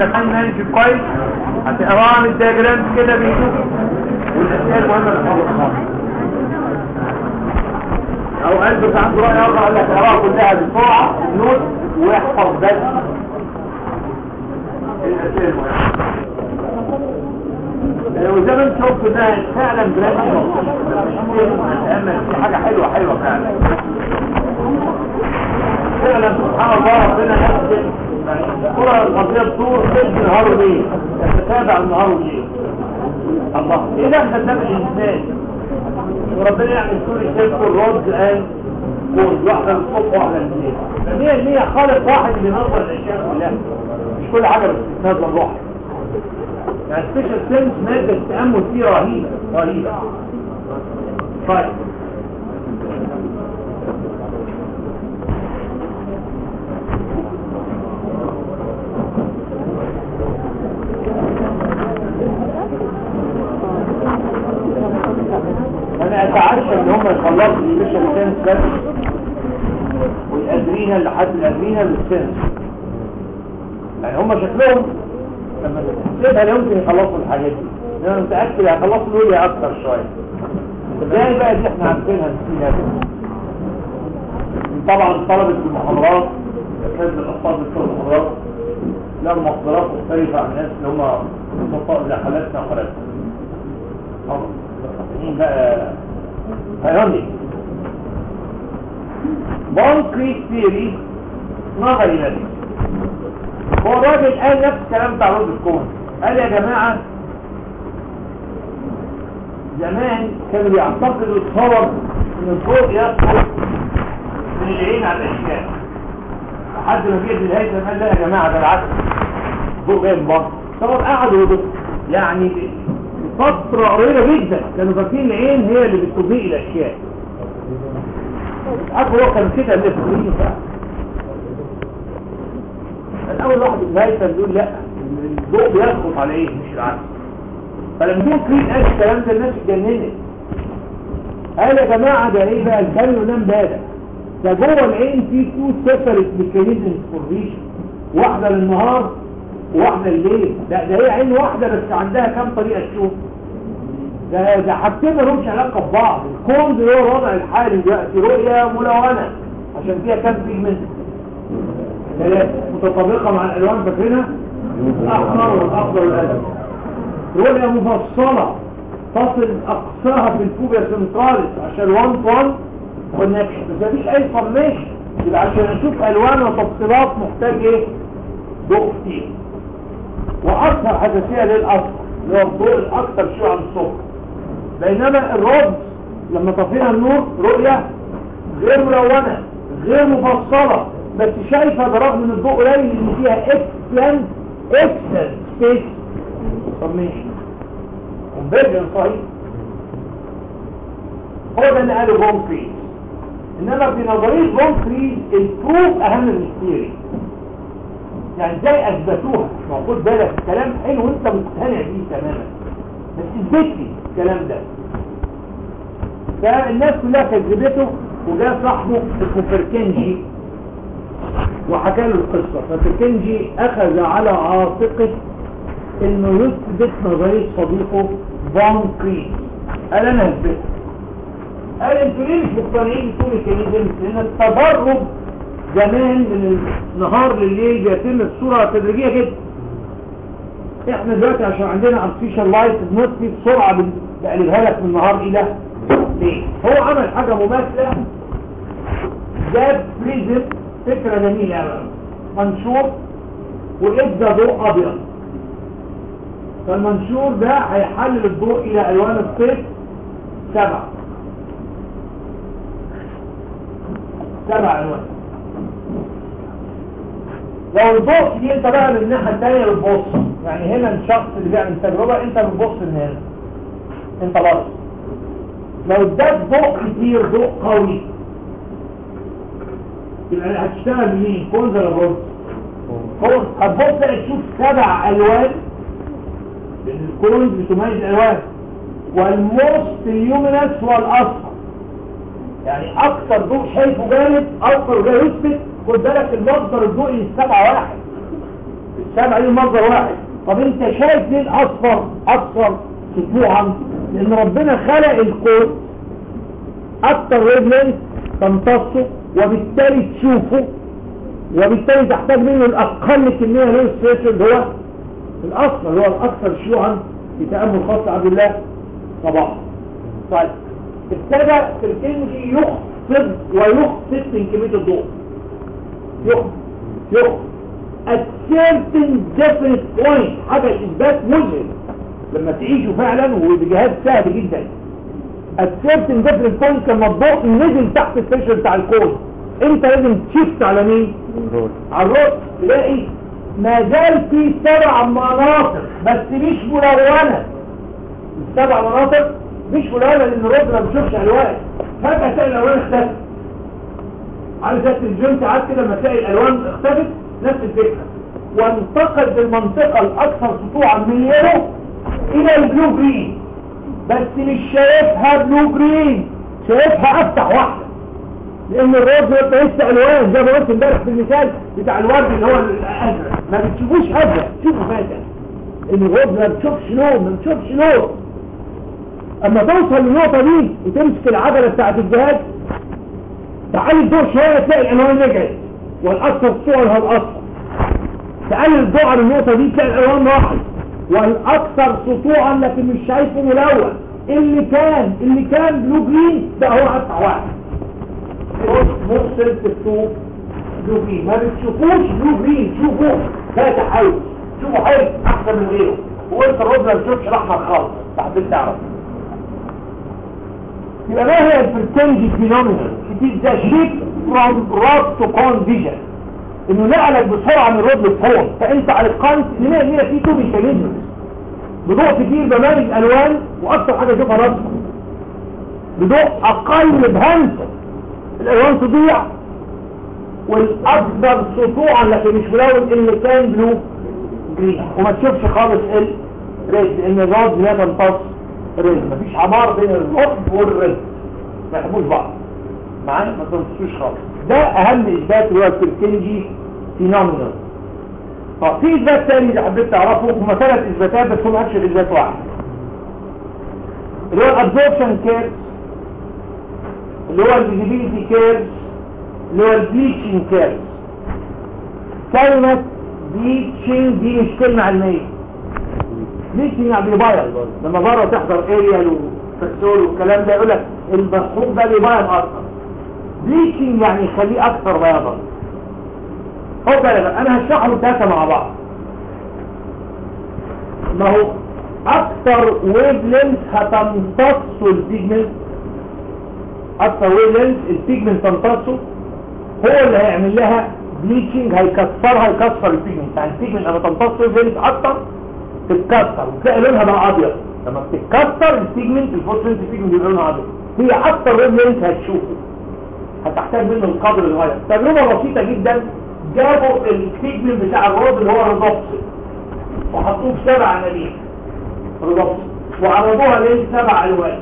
ماشي كويس هتقراها من الدياجرام كده بيشوف والاشياء المهمه اللي خالص او قلب ساعات رأي اربع قال لك اقراها كلها بسرعه نوت واحفظ بس الاشياء المهمه وزي ما انت شفت انها فعلا بلاد في حاجه حلوه حلوه فعلا فعلا سبحان الله ربنا نفسه الكرة القضية بطور تلك نهار وليل تتابع النهار وليل الله ايه ده احنا ده الانسان وربنا يعمل سوري الشمس والرد الان كون واحدة الصبح واحدة الليل فمية المية خالق واحد اللي نظر الاشياء كلها مش كل حاجة بس نظر الروح يعني سبيشال سينس مادة التأمل فيه رهيبة رهيبة طيب انا اتعشى ان هم يخلصوا السبيشال سينس بس والادرينال لحد الادرينال والسينس يعني هم شكلهم لما تحسبها لا يمكن يخلصوا الحاجات دي انا متاكد هيخلصوا لولي اكتر شويه ازاي بقى دي احنا عارفينها نسينا طبعا طلبة المحاضرات كانت الاطفال بتوع المحاضرات لهم مقدرات مختلفة عن الناس اللي هم مصطفى زي حالاتنا وحالاتنا طبعا مين بقى هيرني بانكريت ثيري نظري نفسي هو الراجل قال نفس الكلام بتاع رد الكون قال يا جماعة زمان كانوا بيعتقدوا الصور ان الضوء يسقط من العين على الاشكال لحد ما جه الهيثم قال لا يا جماعة ده العكس الضوء جاي من بره طبعا قعدوا يضوء يعني فترة قريبة جدا كانوا فاكرين العين هي اللي بتضيء الاشياء عارف هو كان كده اللي في الاول واحد الهيثم بيقول لا الضوء بيسقط على ايه مش العكس فلما جه كريم قال الكلام ده الناس اتجننت قال يا جماعه ده ايه بقى الكلب نام بارح ده جوه العين في تو سيبريت ميكانيزمز فور فيجن واحده للنهار وواحده الليل ده ده هي عين واحده بس عندها كام طريقه تشوف ده ده حاجتين ما لهمش علاقه ببعض الكون ده هو الوضع الحالي دلوقتي رؤيه ملونه عشان فيها كام بيجمنت ثلاثه متطابقه مع الالوان فاكرينها الاحمر والاخضر والازرق رؤيه مفصله تصل اقصاها في الفوبيا سنتراليس عشان وان وان كونكشن بس مفيش اي فورميشن يبقى عشان اشوف الوان وتفصيلات محتاج ايه ضوء كتير واكثر حساسيه للاصفر اللي هو الضوء الاكثر شيوعا عن الصبح بينما الرد لما طفينا النور رؤيه غير ملونه غير مفصله بس شايفه برغم ان الضوء قليل ان فيها اكسلنت اكسلنت سبيس فورميشن كونفرجن صحيح هو ده اللي قاله بومفريز انما في نظريه بومفريز البروف اهم من الثيوري يعني ازاي اثبتوها ما هو خد بالك الكلام حلو وانت مقتنع بيه تماما بس اثبت لي الكلام ده فالناس كلها كذبته وجاء صاحبه اسمه فركنجي وحكى له القصه ففركنجي اخذ على عاتقه انه يثبت نظريه صديقه فون كريس قال انا هثبت قال انتوا ليه مش مقتنعين بطول الكنيزم لان التدرج زمان من النهار لليل بيتم بصوره تدريجيه جدا احنا دلوقتي عشان عندنا ارتفيشال لايت بنطفي بسرعه بقلبها لك من النهار الى ليه هو عمل حاجه مماثله جاب بريزم فكره جميله قوي منشور وادى ضوء ابيض فالمنشور ده هيحلل الضوء الى الوان الصيف سبع سبع الوان لو الضوء دي انت بقى من الناحيه الثانيه بتبص يعني هنا الشخص اللي بيعمل تجربه انت بتبص من هنا انت بص لو اداك ضوء كتير ضوء قوي يبقى هتشتغل مين كونز ولا بص كونز هتبص تشوف سبع الوان الكولونز بتميز الالوان والموست ليومينس هو الاصفر يعني اكتر ضوء شايفه جامد اكتر وجاي يثبت خد بالك المصدر الضوئي السبعة واحد السبعة دي منظر واحد طب انت شايف ليه الاصفر اكثر سطوعا لان ربنا خلق الكون اكتر ويفلنس تمتصه وبالتالي تشوفه وبالتالي تحتاج منه الاقل كمية لون ستريشن هو الاصفر هو الاكثر شيوعا في تأمل خاص عبد الله صباح طيب ابتدى الكنجي يخفض ويخفض من كمية الضوء يخفض يخفض at certain definite point حاجة اثبات مذهل لما تعيشه فعلا وبجهاز سهل جدا at certain definite point لما الضوء نزل تحت السيشن بتاع الكون انت لازم تشفت على مين على الرد تلاقي ما زال في سبع مناطق بس مش ملونة السبع مناطق مش ملونة لان الرد ما بيشوفش الوان فجأة تلاقي الالوان اختفت على ذات الجيم ساعات كده لما تلاقي الالوان اختفت نفس الفكرة وانتقل بالمنطقة الاكثر سطوعا من اليورو الى البلو جرين بس مش شايفها بلو جرين شايفها افتح واحدة لان الروز بيبقى لسه الوان زي ما قلت امبارح في المثال بتاع الورد اللي هو الازرق ما بتشوفوش ازرق تشوفوا فاتح ان الروز ما بتشوفش لون ما بتشوفش لون اما توصل للنقطة دي وتمسك العجلة بتاعت الجهاز تعالي الضوء شوية تلاقي الالوان رجعت والاكثر صور هو الاصفر تعالي الضوء على النقطة دي تلاقي الالوان راحت والاكثر سطوعا لكن مش شايفه ملون اللي كان اللي كان بلو جرين ده هو افتح واحد مغسل تكتوب بلو جرين ما بتشوفوش بلو جرين شوفوا فاتح حيث شوفوا حيث احسن من غيره وانت الرد ما بتشوفش الاحمر خالص تحب تعرف يبقى ما هي البرتنجي فينومينال it is the shift from rod to cone vision انه نقلك بسرعة من رود للكون فانت ايقنت ان هنا في تو ميكانيزم بضوء كتير بمارس الوان واكثر حاجة اشوفها رسمة بضوء اقل بهمسة الالوان تضيع والاكثر سطوعا لكن مش ملون اللي كان بلو جرين وما تشوفش خالص الريد لان الرود لا تمتص الريد مفيش عمار بين الرود والريد ما يحبوش بعض معانا ما تنسوش خالص ده اهم اثبات اللي هو البركنجي فينومينال طب في اثبات تاني اللي حبيت تعرفه هما ثلاث اثباتات بس هم اكشن اثبات واحد اللي هو الابزوربشن كيرز اللي هو الفيزيبيليتي كيرز اللي هو البليتشنج كيرز كلمة بليتشنج دي مش كلمة علمية بليتشنج يعني بيبايض لما بره تحضر اريال وفكسول والكلام ده يقول لك المخروق ده بيبايض اكتر بليتشنج يعني يخليه اكثر بياضا خد بالك انا هشرح له ثلاثه مع بعض ما هو اكثر ويف لينث هتمتصه البيجمنت اكثر ويف لينث البيجمنت تمتصه هو اللي هيعمل لها بليتشنج هيكسرها يكسر البيجمنت يعني البيجمنت لما تمتص ويف لينث اكثر تتكسر وتلاقي لونها بقى ابيض لما بتتكسر البيجمنت الفوسفورس البيجمنت بيبقى لونها ابيض هي اكثر ويف لينث هتشوفه هتحتاج منه القدر الغاية تجربة بسيطة جدا جابوا البيجمنت بتاع الرود اللي هو الرضبس وحطوه في سبع انابيب رضبس وعرضوها ليه سبع الوان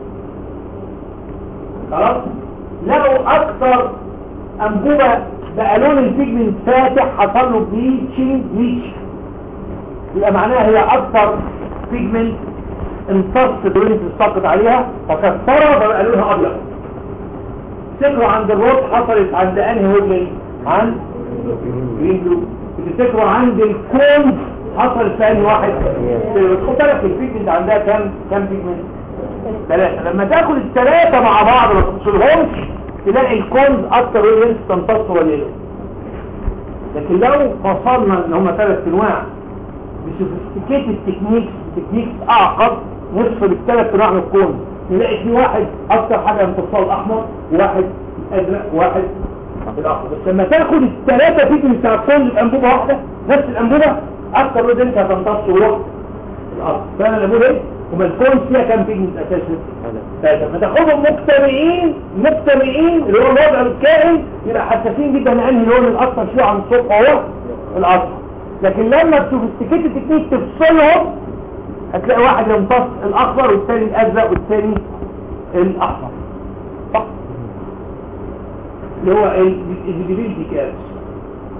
خلاص لقوا اكثر انبوبة بقى لون البيجمنت فاتح حصل له بليتشنج بليتش يبقى معناها هي اكثر بيجمنت امتصت اللي تسقط عليها فكسرها فبقى لونها ابيض تفتكروا عند الروت حصلت عند انهي وجه عند جرين بلو بتفتكروا عند الكون حصل في انهي واحد خد بالك البيجمنت عندها كام كام بيجمنت ثلاثة لما تاكل الثلاثة مع بعض ما تفصلهمش تلاقي الكونز اكتر وينس تمتص وليله لكن لو فصلنا ان هم ثلاث انواع بسوفيستيكيتد تكنيكس تكنيكس اعقد نفصل الثلاث انواع من الكون نلاقي في واحد اكتر حاجة امتصال احمر وواحد ازرق وواحد الاخضر بس لما تاخد الثلاثة فيك من التراكتون الانبوبة واحدة نفس الانبوبة اكتر وزن انت هتمتص وروح الارض فانا اللي بقول ايه وما الكون فيها كام بيجمنت اساسا ثلاثة فتاخدهم مجتمعين مجتمعين اللي هو الوضع الكائن يبقى حساسين جدا لانهي لون الاكثر شيوعا عن الصبح هو الاصفر لكن لما تسوفيستيكيت التكنيك تفصلهم هتلاقي واحد يمتص الاخضر والثاني الازرق والثاني الاحمر صح اللي هو الفيزيبيليتي كارس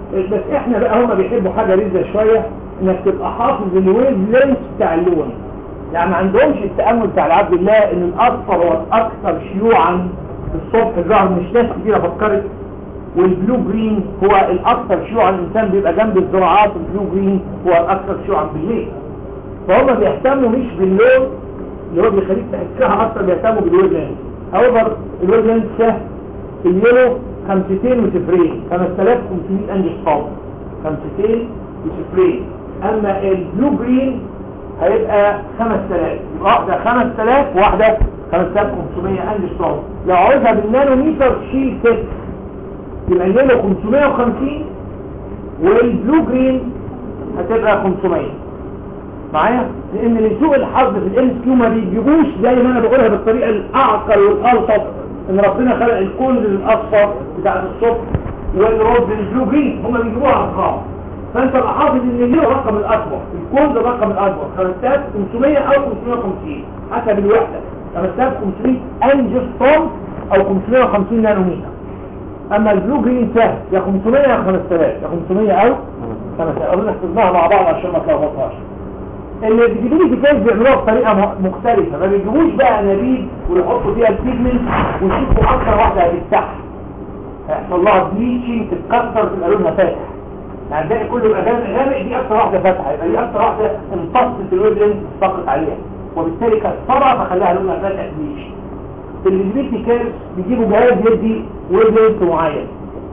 بس احنا بقى هما بيحبوا حاجة رزة شوية انك تبقى حافظ الويف لينس بتاع اللون يعني ما عندهمش التأمل بتاع العبد الله ان الاصفر هو الاكثر شيوعا الصبح ظهر مش ناس كتيرة فكرت والبلو جرين هو الاكثر شيوعا الانسان بيبقى جنب الزراعات البلو جرين هو الاكثر شيوعا بالليل فهم بيهتموا مش باللون اللي هو بيخليك تحسها اكتر بيهتموا بالويف لينس هاوبر الويف لينس ده اليلو خمستين وصفرين 5500 انجل صوت خمستين وصفرين اما البلو جرين هيبقى 5000 واحدة 5000 واحدة 5500 انجل صوت لو عاوزها بالنانوميتر شيل 6 يبقى اليلو 550 والبلو جرين هتبقى 500 معايا لان لسوء الحظ في الام كيو ما بيجيبوش زي ما انا بقولها بالطريقه الاعقل والالطف ان ربنا خلق الكل الاصفر بتاع الصبح والرز البلو جرين هم بيجيبوها ارقام فانت بقى حافظ ان اللي الرقم الاكبر الكل الرقم الاكبر 5500 او 550 حسب الوحده 5500 انجستروم او 550 نانومتر اما البلو جرين سهل يا 500 يا 5000 يا 500 او 5000 اظن حفظناها مع بعض عشان ما تلخبطهاش اللي بيجيبوا لي كتاب بيعملوها بطريقه مختلفه ما بيجيبوش بقى انابيب ويحطوا فيها البيجمنت ويشوفوا اكتر واحده هتفتح هيحصل لها بليتشنج تتكسر تبقى لونها فاتح يعني الباقي كله يبقى غامق غامق دي اكتر واحده فاتحه يبقى دي اكتر واحده امتصت الويب لينز سقط عليها وبالتالي كسرها فخلاها لونها فاتح بليتش اللي بيدي كارث بيجيبوا جهاز يدي ويب لينز معين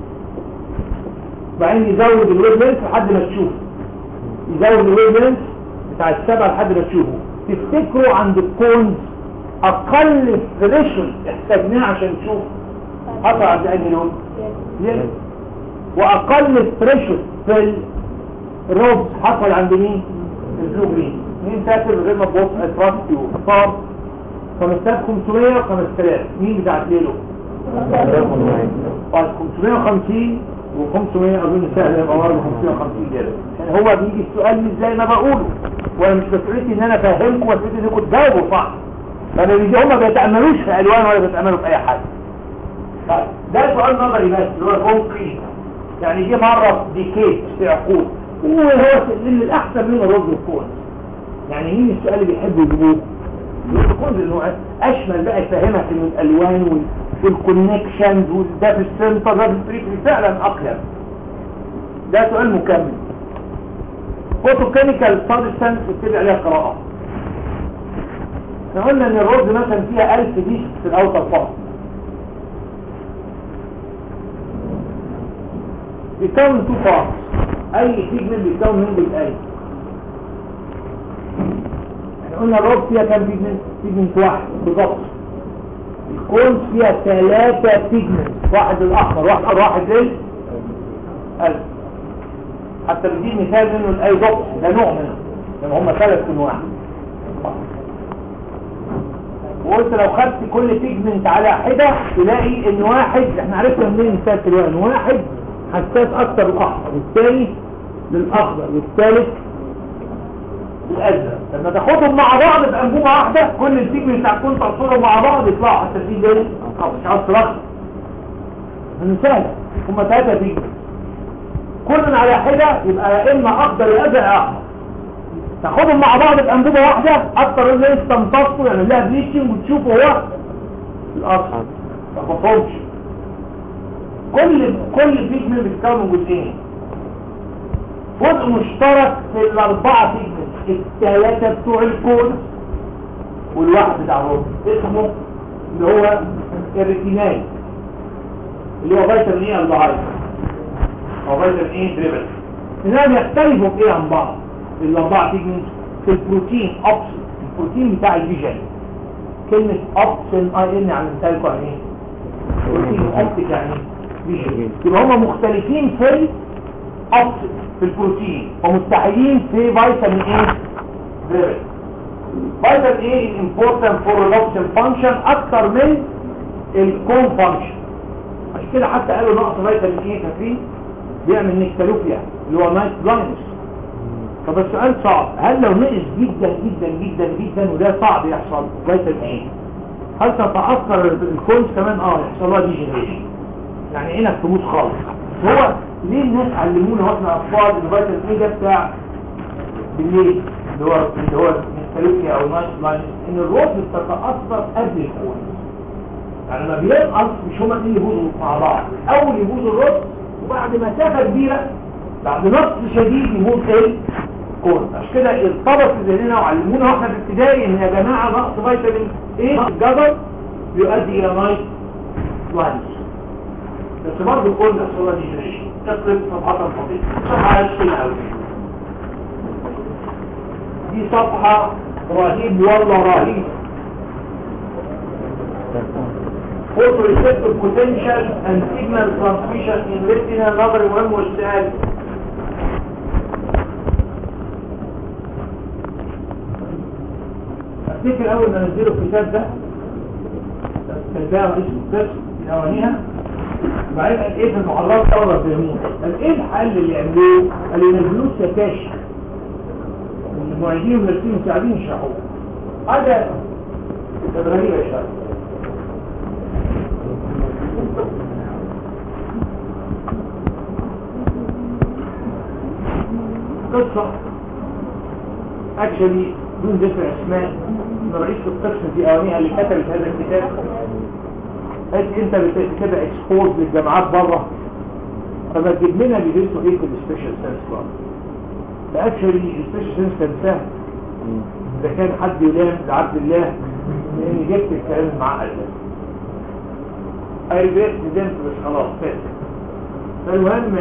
وبعدين يزود الويب لينز لحد ما تشوف يزود الويب لينز بتاع السبعة لحد ما تشوفه تفتكروا عند الكونز اقل ثريشولد احتاجناه عشان نشوف حصل عند اي لون يلو واقل ثريشولد في الروبز حصل عند مين البلو جرين مين فاكر غير ما تبص اتراستي وصار 5500 و 5000 مين بتاع ليلو 550 و500 اظن سهل يبقى برضه 550 كده يعني هو بيجي السؤال مش زي ما بقوله وانا مش مسؤوليتي ان انا افهمكم مسؤوليتي انكم تجاوبوا صح فانا بيجي هم ما بيتاملوش في الوان ولا بيتاملوا في اي حاجه طيب ده سؤال نظري بس اللي هو كونكريت يعني جه مره في ديكيت في عقود وهو اللي الاحسن منه رد الكون يعني مين السؤال اللي بيحبوا يجيبوه الكون اللي هو اشمل بقى يفهمك ان الالوان وال والكونكشنز وده في السنتر ده في البريفري فعلا اقلم ده سؤال مكمل فوتوكيميكال سبستانس بتبقى عليها قراءة احنا قلنا ان الرز مثلا فيها 1000 ديسك في الاوتر فاصل بيكون تو فاصل اي بيجمنت بيكون من بالالف احنا قلنا الرز فيها كام بيجمنت بيجمنت واحد بالظبط الكون فيها ثلاثة بيجمنت واحد الاحمر واحد واحد ليه ألف حتى بدي مثال منه الاي ضغط ده نوع منه لان هم ثلاث انواع وقلت لو خدت كل بيجمنت على حدة تلاقي ان واحد احنا عرفنا منين مثال في الوان واحد حساس اكتر للاحمر والثاني للاخضر والثالث الازرق لما تاخدهم مع بعض بانبوبه واحده كل البيجمنت بتاع كل تعصرهم مع بعض يطلعوا حتى في ده مش عاوز تلخبط من سهله هم ثلاثه بيجمنت كل على حدة يبقى يا اما اخضر يا ازرق يا احمر تاخدهم مع بعض بانبوبه واحده اكتر اللي يستمتصوا يعني لها بليتشنج وتشوفوا هو الاصفر ما تفهمش كل كل بيجمنت بيتكون من جزئين جزء مشترك في الاربعه بيجمنت الثلاثه بتوع الكون والواحد بتاع الرز اسمه اللي هو الريتيناي اللي هو فيتامين ايه الضعيف او فيتامين ايه دريبل انهم يختلفوا في ايه عن بعض الاربعه بيجمنت في البروتين اوبسن البروتين بتاع الفيجن كلمه اوبسن اي ان يعني مثال يعني ايه بروتين اوبتيك يعني فيجن يبقى هم مختلفين في الاوبسن في البروتين ومستحيلين في فيتامين ايه دريبل فيتامين ايه important for reduction function اكتر من الكون function عشان كده حتى قالوا نقص فيتامين ايه فاكرين بيعمل نكتالوبيا اللي هو نايت بلايندنس طب السؤال صعب هل لو نقص جدا جدا جدا جدا وده صعب يحصل فيتامين ايه هل تتاثر الكونز كمان اه يحصل لها ديجنريشن يعني عينك تبوظ خالص هو ليه الناس علمونا واحنا اطفال ان فيتامين ايه ده بتاع بالليل اللي هو اللي هو الكالوريا او نايت لاين ان الروز بتتاثر قبل الكون يعني لما بينقص مش هما الاثنين يبوظوا مع بعض اول يبوظ الروز وبعد مسافه كبيره بعد نقص شديد يبوظ ايه الكون عشان كده ارتبط في ذهننا وعلمونا واحنا في ابتدائي ان يا جماعه نقص فيتامين ايه الجدر بيؤدي الى نايت لاين بس برضه قلنا الصوره دي مش تقرب صفحه فضيله صفحه 20 قوي دي صفحة رهيب والله رهيب photoreceptor potential and signal transmission in retina نظر مهم والسؤال افتكر اول ما نزلوا الكتاب ده كان ده رئيس القسم في اوانيها وبعدين قال ايه في المحاضرات طلبه فهموه قال ايه الحل اللي يعملوه قال ينزلوه سكاشن المعيدين والمدرسين المساعدين يشرحوه هذا كانت غريبة يا شباب قصة اكشلي دون ذكر اسماء من رئيس القسم في اوانيها اللي كتبت هذا الكتاب قالت انت بتبقى اكسبوز للجامعات بره فما تجيب لنا بيدرسوا ايه في السبيشال ساينس كلاس فاكشلي السبيشال ساينس كان سهل اذا كان حد يلام لعبد الله لاني جبت الكلام المعقد ده اي بيت ندمت بس خلاص فات فالمهم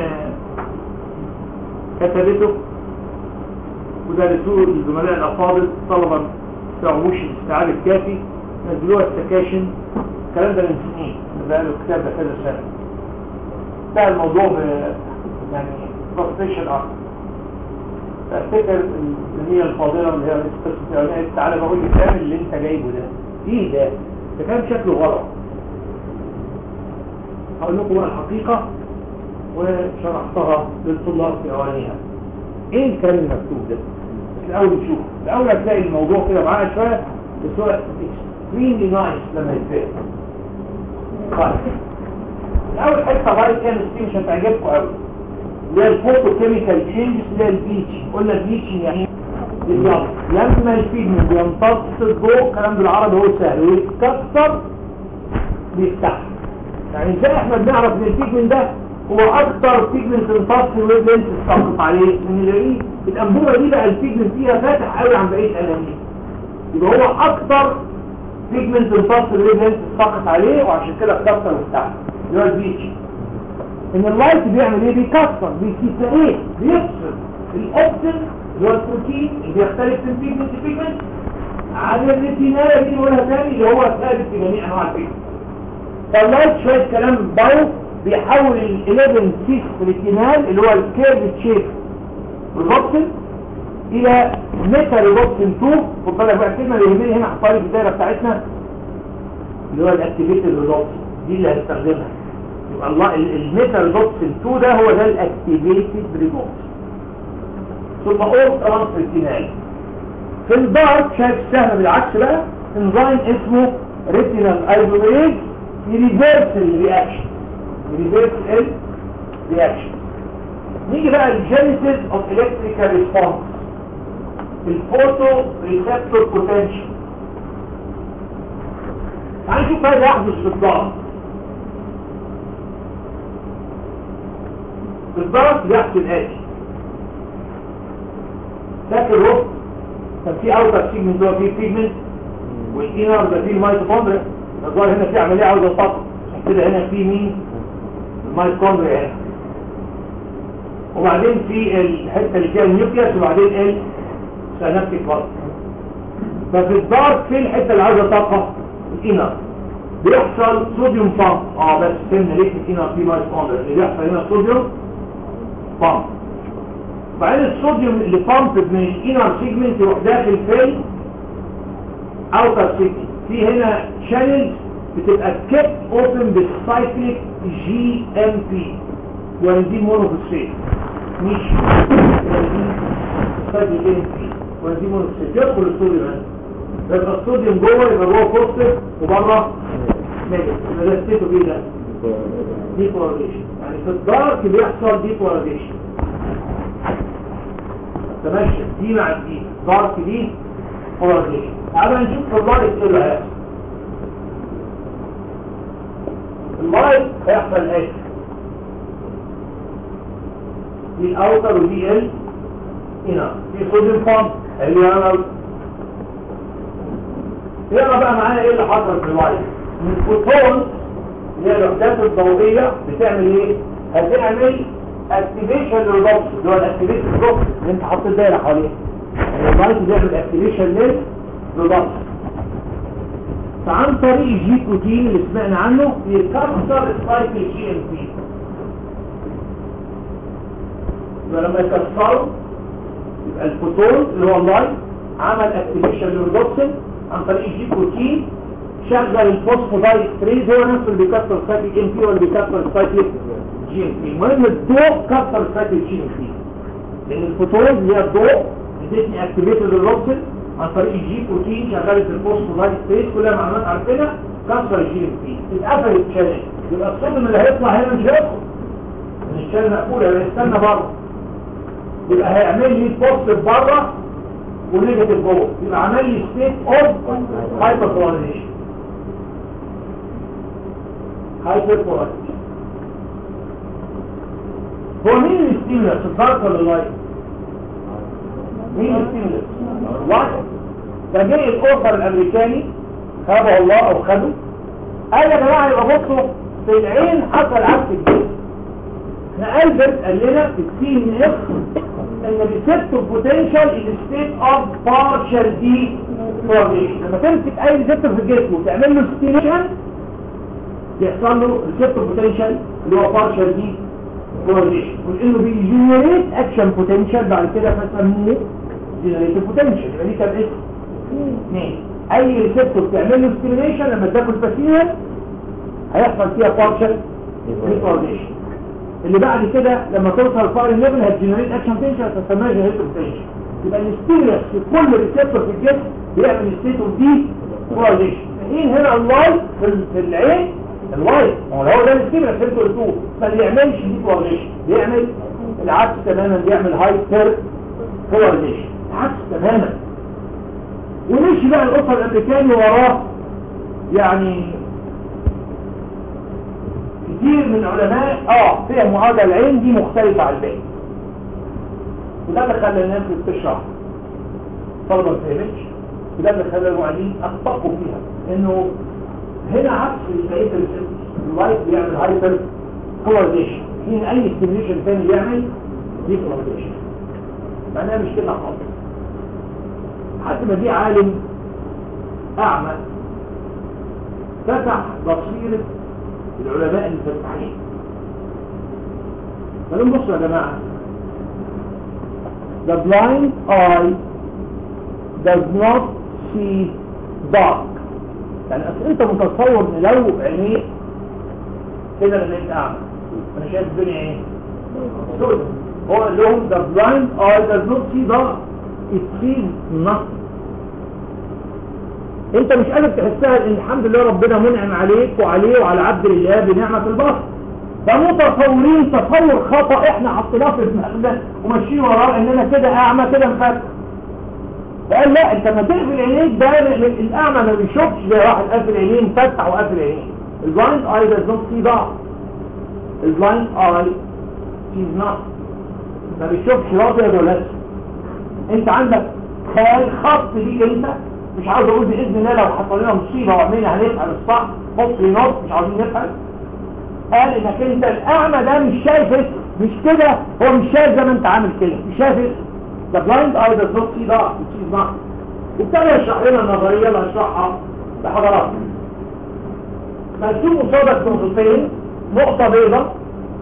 كتبته ودرسوه الزملاء الافاضل طلبا ما استوعبوش الاستيعاب الكافي نزلوها السكاشن الكلام ده من سنين بقى له الكتاب ده كذا سنه انتهى الموضوع ب يعني بروفيشن اكتر فافتكر الزميله الفاضله اللي هي القسم الاولاني تعالى بقول لي الكلام اللي انت جايبه ده ايه ده؟ ده كلام شكله غلط هقول لكم بقى الحقيقه وشرحتها للطلاب في اوانيها ايه الكلام المكتوب ده؟ الاول نشوف الاول هتلاقي الموضوع كده معانا شويه بس هو extremely nice لما يتفهم طيب الاول حته باي كيمستري مش هتعجبكم قوي اللي هي الفوتو كيميكال تشينجز اللي هي البيتش قلنا البيتش يعني بالظبط لما البيجمنت بيمتص الضوء الكلام بالعربي هو سهل ويتكسر بيفتح يعني ازاي احنا بنعرف ان البيجمنت ده هو اكتر بيجمنت امتص واللينس تسقط عليه ان نلاقيه الانبوبه دي بقى البيجمنت فيها فاتح قوي عن بقيه الانابيب يبقى هو اكتر بيجمنت امتص واللينس تسقط عليه وعشان كده اتكسر وافتح اللي هو البيتش ان اللايت بيعمل ايه بيكسر بيكسر ايه بيفصل الاكسن اللي هو البروتين اللي بيختلف من بيجمنت بيجمنت عن الريتينال دي نقولها تاني اللي هو ثابت في جميع انواع البيجمنت فاللايت شويه كلام بايو بيحول ال 11 6 ريتينال اللي هو الكيرف شيب ريبوكسن الى ميتا ريبوكسن 2 خد بالك بقى الكلمه اللي يهمني هنا حطها لي في الدايره بتاعتنا اللي هو الاكتيفيتد ريبوكسن دي اللي هنستخدمها يبقى الله الميتا ريبوكسن 2 ده هو ده الاكتيفيتد ريبوكسن ثم اورت ترانس ريتينال في الدارك شايف السهم بالعكس بقى انزيم اسمه ريتينال ايزوميريز يريفيرس الرياكشن يريفيرس الرياكشن نيجي بقى الجينيسيس اوف الكتريكال ريسبونس الفوتو ريسبتور بوتنشال تعالوا نشوف ماذا يحدث في الضغط في الضغط بيحصل الاتي فاكر الرفض كان في اوتر سيجمنت ده فيه بيجمنت والانر ده فيه الميتوكوندريا الظاهر هنا في عمليه عاوزه تطلع عشان كده هنا في مين الميتوكوندريا هنا وبعدين في الحته اللي فيها النيوكليوس وبعدين السينابتيك برضه ففي الدارك في الحته اللي عاوزه طاقه الانر بيحصل صوديوم بامب اه بس فهمنا ليه الانر في مايتوكوندريا اللي بيحصل هنا صوديوم بامب وبعدين الصوديوم اللي بامب من الانر سيجمنت يروح داخل في اوتر سيجمنت في هنا شانلز بتبقى كيب اوبن بالسايكليك جي ام بي وانزيم مونوفوسفيت مش سايكليك جي ام بي وانزيم مونوفوسفيت يدخل الصوديوم هنا يبقى الصوديوم جوه يبقى جوه بوزيتيف وبره نيجاتيف يبقى ده ستيتو ايه ده؟ ديبولاريزيشن يعني في الدارك بيحصل ديبولاريزيشن تمشي دي مع دي دارك دي بولاريزيشن تعالى نشوف في اللايت ايه اللي هيحصل اللايت هيحصل ايه دي الاوتر ودي ال هنا في صوديوم بامب اللي انا يقرا بقى معايا ايه اللي حصل في اللايت من الفوتون اللي هي الوحدات الضوئيه بتعمل ايه هتعمل اكتيفيشن للضغط اللي هو الاكتيفيشن للضغط اللي انت حاطط دايره حواليه يعني اللايت بيعمل اكتيفيشن للضغط فعن طريق الجي بروتين اللي سمعنا عنه يكسر سبايك الجي ام بي يبقى لما يكسره يبقى الفوتون اللي هو اللايت عمل اكتيفيشن للروبسن عن طريق الجي بروتين شغل الفوسفودايد ستريز هو نفسه اللي بيكسر سبايك الجي ام بي ولا بيكسر سبايك جي ام بي المهم الضوء كسر سبايك الجي ام بي لان الفوتون اللي هي الضوء ادتني اكتيفيشن للروبسن عن طريق الجي بروتين شغاله الفوسفودايد ستريز كلها معلومات عارفينها كسر الجي ام بي اتقفل الشانل يبقى الصوديوم اللي هيطلع هنا مش هيدخل من الشانل مقفوله يبقى يستنى بره يبقى هيعمل لي بوزيتيف بره ونيجاتيف جوه يبقى عمل لي ستيت اوف هايبر بولاريزيشن هايبر بولاريزيشن هو مين الستيمولس الضغط ولا اللايت مين الستيمولس واحد ده جه الاوفر الامريكاني خابه الله او خده قال يا جماعه يبقى بصوا في العين حصل عكس الجسم احنا البرت قال لنا في السي ان اف ان الريسبتور بوتنشال ان ستيت اوف بارشال دي فورميشن لما تمسك اي ريسبتور في الجسم وتعمل له ستيميشن يحصل له ريسبتور بوتنشال اللي هو بارشال دي فورميشن وانه بيجنريت اكشن بوتنشال بعد كده فسموه جنريت بوتنشال يبقى دي كان اسم اثنين اي ريسبتور تعمل له ستيميشن لما تاكل باسيها هيحصل فيها بارشال ديفورميشن اللي بعد كده لما توصل فاير ليفل هتجنريت اكشن بوتنشال هتسميها جنريت بوتنشال يبقى الاستيريس في كل ريسبتور في الجسم بيعمل ستيت اوف دي بولاريزيشن مين هنا اللايت في في العين اللايت هو هو ده الاستيريس اللي انتوا قلتوه ما بيعملش دي بولاريزيشن بيعمل العكس تماما بيعمل هايبر بولاريزيشن العكس تماما ومشي بقى الاسر الامريكاني وراه يعني كتير من العلماء اه فهم هذا العين دي مختلفة عن الباقي وده اللي خلى الناس تشرح طلبة ما فهمتش وده اللي خلى المعيدين اخطأوا فيها انه هنا عكس بقية اللايت بيعمل هايبر بولاريزيشن حين اي ستيميشن ثاني بيعمل دي بولاريزيشن معناها مش كده خالص حتى ما دي عالم اعمى فتح بصيره العلماء المفتحين فلن بصوا يا جماعة the blind eye does not see dark يعني اصل انت متصور ان لو عينيك كده لما انت اعمى انا شايف الدنيا ايه سود هو قال لهم the blind eye does not see dark it sees nothing انت مش قادر تحسها ان الحمد لله ربنا منعم عليك وعليه وعلى عبد الله بنعمة البصر فمتصورين تصور خطأ احنا حطيناه في دماغنا وماشيين وراه اننا كده اعمى كده مفتح فقال لا انت ما تقفل عينيك ده الاعمى ما بيشوفش زي واحد قافل عينيه مفتح وقافل عينيه البلايند اي does not see dark البلايند اي sees not ما بيشوفش ابيض ولا اسود انت عندك خيال خط ليك انت مش عاوز اقول باذن الله لو حصل لنا مصيبه وعملنا هنفعل الصح حط لي نص مش عاوزين نفعل قال انك انت الاعمى ده مش شايف اسم مش كده هو مش شايف زي ما انت عامل كده مش شايف اسم the blind eye does not see dark it sees not وابتدى يشرح لنا النظريه اللي هشرحها لحضراتكم مرسوم قصادك نقطتين نقطه بيضاء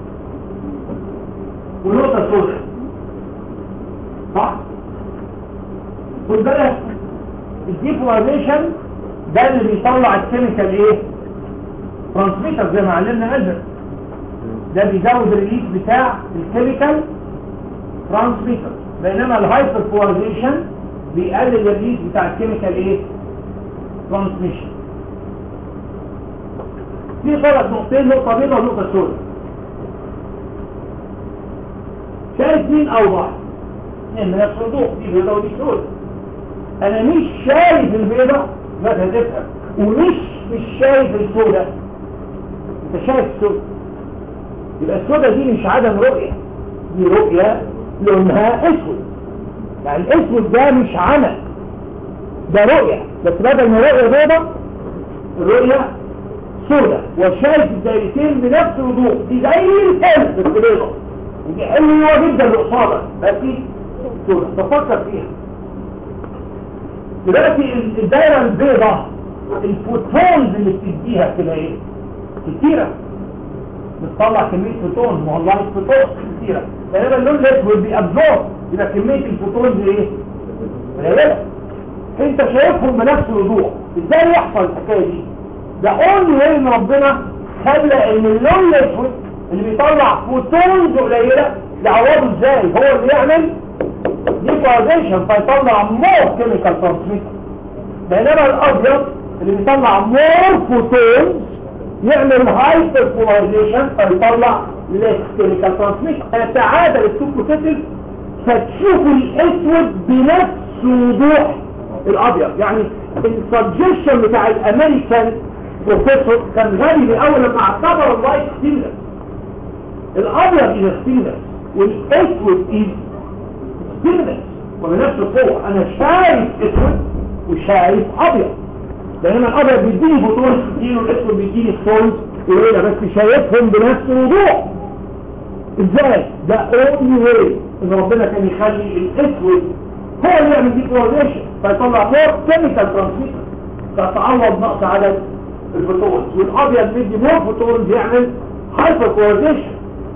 ونقطه سوداء صح؟ خد بالك الديبولاريزيشن ده اللي بيطلع الكيميكال ايه ترانسميتر زي ما علمنا البر ده بيزود الريليس بتاع الكيميكال ترانسميتر بينما الهايبر بولاريزيشن بيقلل الريليس بتاع الكيميكال ايه ترانسميشن في ثلاث نقطتين نقطه بيضاء ونقطه سوداء شايف مين اوضح ان نفس الوضوح دي بيضة ودي سودة انا مش شايف البيضة ما تفهم ومش مش شايف السودة انت شايف السودة يبقى السودة دي مش عدم رؤية دي رؤية لونها اسود يعني الاسود ده مش عمى ده رؤية بس بدل ما رؤية بيضة الرؤية سودة وشايف الدايرتين بنفس الوضوح دي زي الحلم بس بيضة ودي حلوة جدا لقصادك بس دي سودة تفكر فيها دلوقتي الدايرة البيضة الفوتونز اللي بتديها كده ايه كتيرة بتطلع كمية فوتون ما هو الله فوتون كتيرة فلما اللون الاسود بيأبزورب يبقى كمية الفوتونز ايه قليلة انت شايفهم بنفس الوضوح ازاي يحصل الحكاية دي ده اونلي واي ان ربنا خلى ان اللون الاسود اللي بيطلع فوتونز قليلة يعوضه ازاي هو اللي يعمل ديبوزيشن فيطلع مور كيميكال ترانسميتر بينما الابيض اللي بيطلع مور فوتونز يعمل هايبر بولاريزيشن فيطلع ليس كيميكال ترانسميشن يتعادل السوبوتيتل فتشوف الاسود بنفس وضوح الابيض يعني السجشن بتاع الامريكان بروفيسور كان غبي الاول لما اعتبر اللايت ستيلر الابيض از ستيلر والاسود از ستيلر وبنفس القوه انا شايف اسود وشايف ابيض بينما الابيض بيديني فوتون كتير والاسود بيديني فوتون قليله بس شايفهم بنفس الوضوح ازاي ده اونلي واي ان ربنا كان يخلي الاسود هو اللي يعمل ديبولاريزيشن فيطلع مور كيميكال ترانسميتر فتعوض نقص عدد الفوتونز والابيض بيدي مور فوتونز يعمل هايبر بولاريزيشن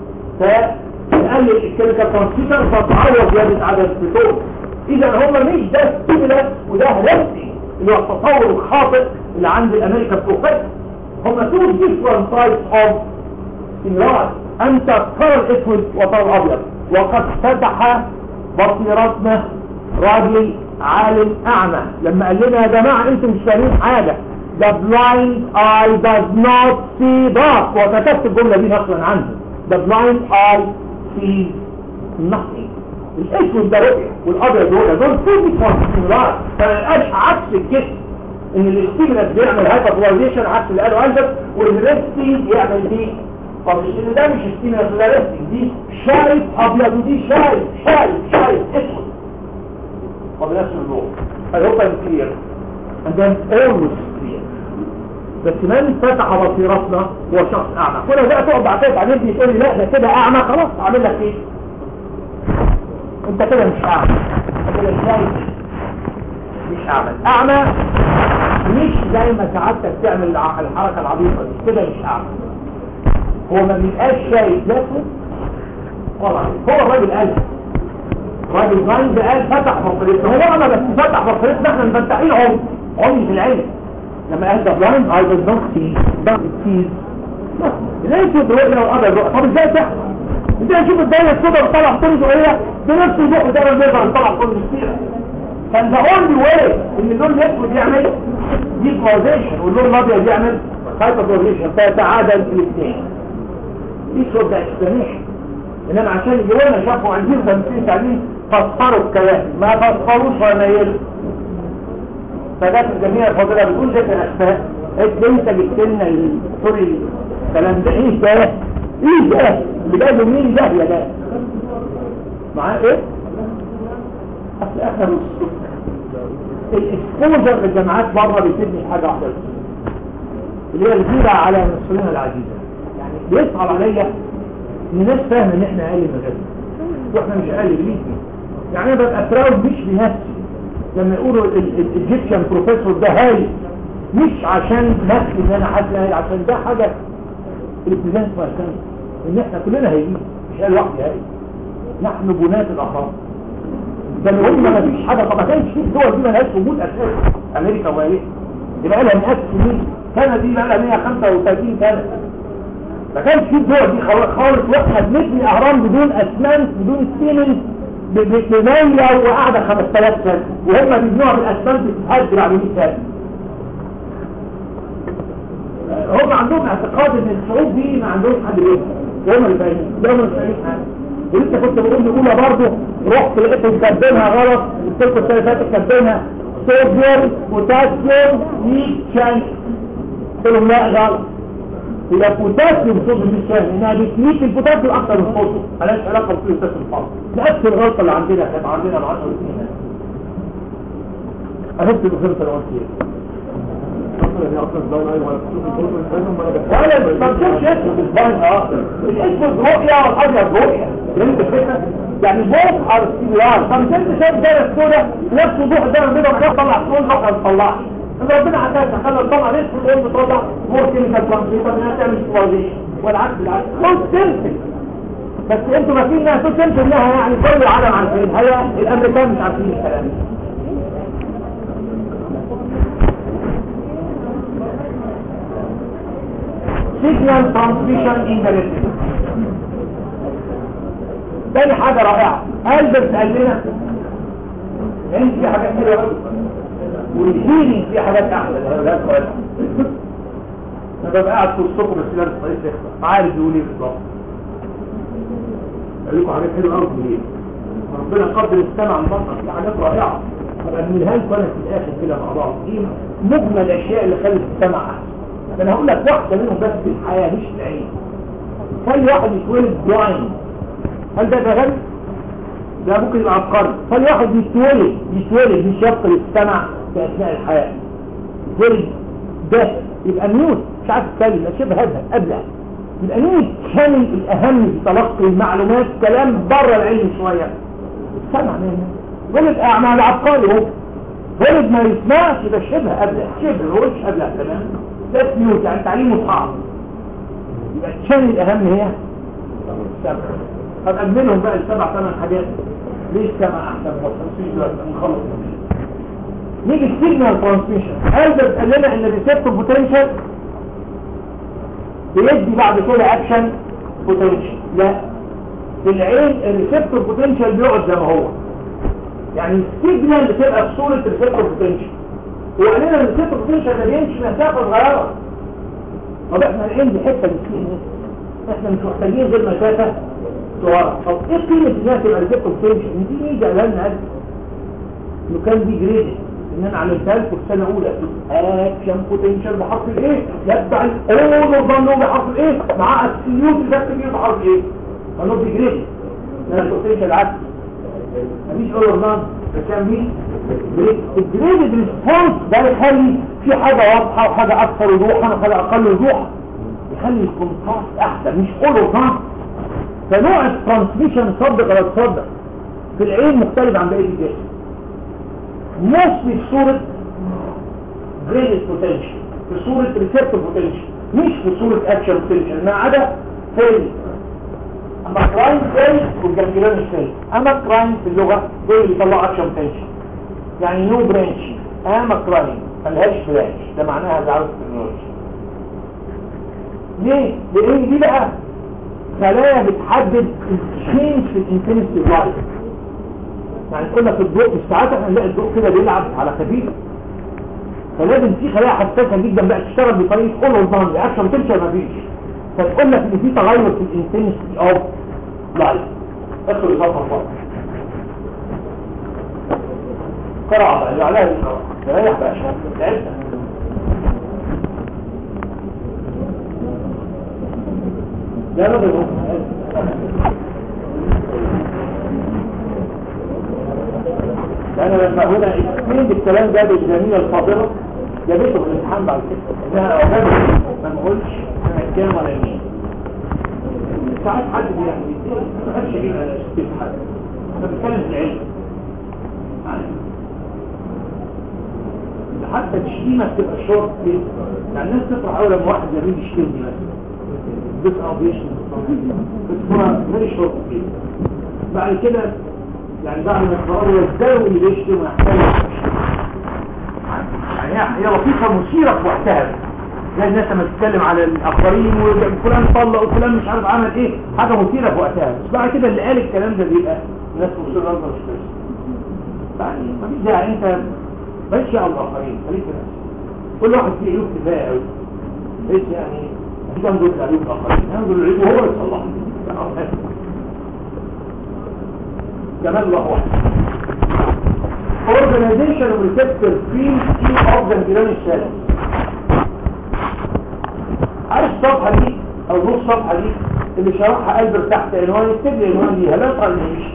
فيقلل الكيميكال ترانسميتر فتعوض زياده عدد الفوتونز اذا هما مش ده ستيمولاس وده ريسكي اللي هو التصور الخاطئ اللي عند الامريكان بروفيسور هما تو ديفرنت تايبس اوف ستيمولاس انت ترى الاسود وترى الابيض وقد فتح بصيرتنا راجل عالم اعمى لما قال لنا يا جماعة انتم مش فاهمين حاجة the blind eye does not see dark وكتبت الجملة دي نقلا عنه the blind eye sees nothing الاسود ده رؤية والابيض رؤية دول كل كونسيمولار فمالقاش عكس الجسم ان الاستيمنس بيعمل هايبربولاريزيشن عكس اللي قاله قلبك والريستي يعمل دي طب ان ده مش استيمنس ولا ريستي دي شايف ابيض ودي شايف شايف شايف اسود وبنفس النوع فيبقى كلير and then always clear بس من فتح بصيرتنا هو شخص اعمى كل بقى تقعد بعد كده بعدين تقول لي لا ده كده اعمى خلاص اعمل لك ايه انت كده مش اعمى انت كده شايف مش اعمى اعمى مش زي ما سعادتك تعمل الحركه العبيطه دي كده مش اعمى هو ما بيبقاش شايف نفسه خلاص هو الراجل قال راجل غايب قال فتح بصيرتنا هو انا بس فتح بصيرتنا احنا مفتحين عمي عمي في العين لما قال ده بلايند اي داز نوت سي ده سيز ليه كده رؤيه وقدر رؤيه طب ازاي تحصل ازاي اشوف الدايره السوداء بتطلع كل صغيره بنفس الضوء ده النظر بتطلع كل كتيره كان ده اونلي واي ان اللون الاسود يعمل ديبوزيشن واللون الابيض يعمل هايبربوزيشن فيتعادل الاثنين دي صوت ده اكسبلانيشن انما عشان يجيبونا شافوا عندهم 50 تعليم فسروا الكلام ما فسروش ولا يلوا فجات الجميع الفاضله بتقول ذكر اسماء قلت انت جبت لنا سوري الكلام ده ايه ده ايه ده اللي جايبه مين ده يا ده معاه ايه اصل اخر الاكسبوجر للجامعات بره بيفيدني حاجه واحده بس اللي هي الغيره على المسؤولين العزيزه يعني بيصعب عليا ان ناس فاهم ان احنا اقل من غيرنا واحنا مش اقل بليك يعني انا ببقى براود مش بنفسي لما يقولوا الايجيبشن بروفيسور ده هاي مش عشان نفسي ان انا حاسس هاي عشان ده حاجه الابتزاز عشان ان احنا كلنا هايلين مش قال لوحدي هاي نحن بنات الاهرام ده اللي هم ما فيش حاجه طب ما كانش في الدول دي مالهاش وجود اساسي امريكا وغيرها يبقى لها مئات السنين كندا دي بقى لها 135 سنه ما كانش في الدول دي خالص واحنا بنبني اهرام بدون اسمنت بدون سيمنت بمية وقاعدة 5000 سنة وهم بيبنوها بالاسمنت بتتهجر على 100 سنة هم عندهم اعتقاد ان الصعود دي ما عندهم حد بيها وهم اللي فاهمين ده هم اللي فاهمين حاجة ولسه كنت بقول الاولى برضه رحت لقيتهم كاتبينها غلط قلت لكم السنه اللي فاتت كاتبينها صوديوم بوتاسيوم ميشان قلت لهم لا غلط هي بوتاسيوم صوديوم ميشان انها بتميت البوتاسيوم اكتر من الصوديوم مالهاش علاقه بالبوتاسيوم خالص نفس الغلطه اللي عندنا كانت عندنا ال 10 سنين عرفت بخير انا قلت ايه ولا ما تشوفش اسمه بالباين اه الاسود رؤية والابيض رؤية فهمت الفكرة يعني بوث ار سيميلار طب انت شايف ده السوداء نفس وضوح ده من بيضة طلع سود ما تطلعش ان ربنا عساك خلى الطلع الاسود يقوم بتطلع مور كيميكال كونسيتر انها تعمل سواليشن والعكس بالعكس كل سيمبل بس انتوا ماكين انها كل سيمبل انها يعني كل العالم عارفين هي الامريكان مش عارفين الكلام ده signal transmission in the retina تاني حاجة رائعة ألبس قال لنا انت في حاجات حلوة قوي والهيلينج في حاجات أحلى ده كويس أنا ببقى قاعد في الصبح بس لابس طريق يخطر عارف يقول ايه بالظبط قال لكم حاجات حلوة قوي في ربنا قدر السمع المنطق في حاجات رائعة هبقى أدملها لكم أنا في الآخر كده مع بعض ايه مجمل الأشياء اللي خلت السمع أحسن انا هقول لك واحدة منهم بس في الحياة مش العين خلي واحد يتولد بلايند هل ده ده غني؟ ده ممكن يبقى عبقري خلي واحد يتولد يتولد مش يفقد السمع في اثناء الحياة يتولد ده يبقى ميوت مش عارف يتكلم شبه هذا ابلع يبقى مين كان الاهم في تلقي المعلومات كلام بره العلم شوية السمع منه ولد اعمال عبقري هو ولد ما يسمعش يبقى شبه ابلع شبه هو مش ابلع تمام ده ميوت يعني تعليمه صعب يبقى الشان الاهم هي السمع طب أجملهم بقى السبع ثمان حاجات ليه السمع أحسن والتنسيج دلوقتي نخلص نيجي السيجنال ترانسميشن هل ده قال لنا ان الريسبتور بوتنشال بيدي بعد كده اكشن بوتنشال لا في العين الريسبتور بوتنشال بيقعد زي ما هو يعني السيجنال بتبقى في صوره ريسبتور بوتنشال وقال لنا الريسبتور بوتنشال ده بيمشي مسافه صغيره طب احنا العين دي حته مسكين احنا مش محتاجين غير مسافه صغيره طب ايه قيمه انها تبقى ريسبتور بوتنشال دي ميجا قال لنا انه كان دي جريد ان انا عملتها لكم في سنه اولى اكشن بوتنشال بحرف الايه يتبع الاول ظنوا بحرف الايه مع السيوت ده كبير بحرف ايه قالوا دي جريد ده البوتنشال عكس مفيش اول نان بس مين الجريد ريسبونس ده يخلي في حاجه واضحه وحاجه اكثر وضوحا وحاجه اقل وضوحا يخلي الكونتراست احسن مش اول نان فنوع الترانسميشن صدق ولا تصدق في العين مختلف عن بقيه الجسم mostly في صورة graded potential في صورة receptor potential مش في صورة action potential ما عدا في اما كراين سيل والجنجلان سيل اما كراين في اللغة دول اللي يطلعوا action potential يعني نو برانش اما كراين ملهاش برانش ده معناها ده عاوز تكنولوجيا ليه؟ لان دي بقى خلايا بتحدد التشينج في الانتنسيتي لايف يعني قلنا في الضوء في الساعات احنا نلاقي الضوء كده بيلعب على خفيف فلازم في خلايا حساسه جدا بقى تشتغل بطريقه كل الظهر رياكشن تنشر مفيش فتقول لك ان في تغير في الانتنسيتي اوف لايف ادخل اضافه فقط قراءه بقى اللي عليها القراءه تريح بقى شويه تعبنا ده رجل لأن لما هنا اثنين بالكلام ده بالجميلة الفاضلة جابته في الامتحان بعد كده انها اوجابه ما نقولش انا كام ولا يمين ساعات حد يعني ما خدش يجيب على ستيف حد انا بتكلم في العلم حتى الشتيمة بتبقى شورت كده يعني الناس تفرح اول لما واحد زميل يشتمني مثلا بس او بيشتم بس هو فيري شورت كده بعد كده يعني بعد ما يقرروا يزدروا اللي بيشتم ويحتاج يعني هي لطيفة مثيرة في وقتها زي الناس لما تتكلم على الآخرين وفلان طلق وفلان مش عارف عمل ايه حاجة مثيرة في وقتها بس بعد كده اللي قال الكلام ده بيبقى ناس مصيرة نظر مش كويس يعني مفيش داعي انت ماشي على الآخرين خليك نفسك كل واحد فيه عيوب كفاية قوي بس يعني مفيش انظر لعيوب الآخرين انظر لعيوبه هو يصلحها كمان الله واحد organization of receptor field key of the ganglion cells عارف الصفحة دي او نص الصفحة دي اللي شرحها ألبر تحت عنوان يكتب لي عنوان ليها لا يقال مش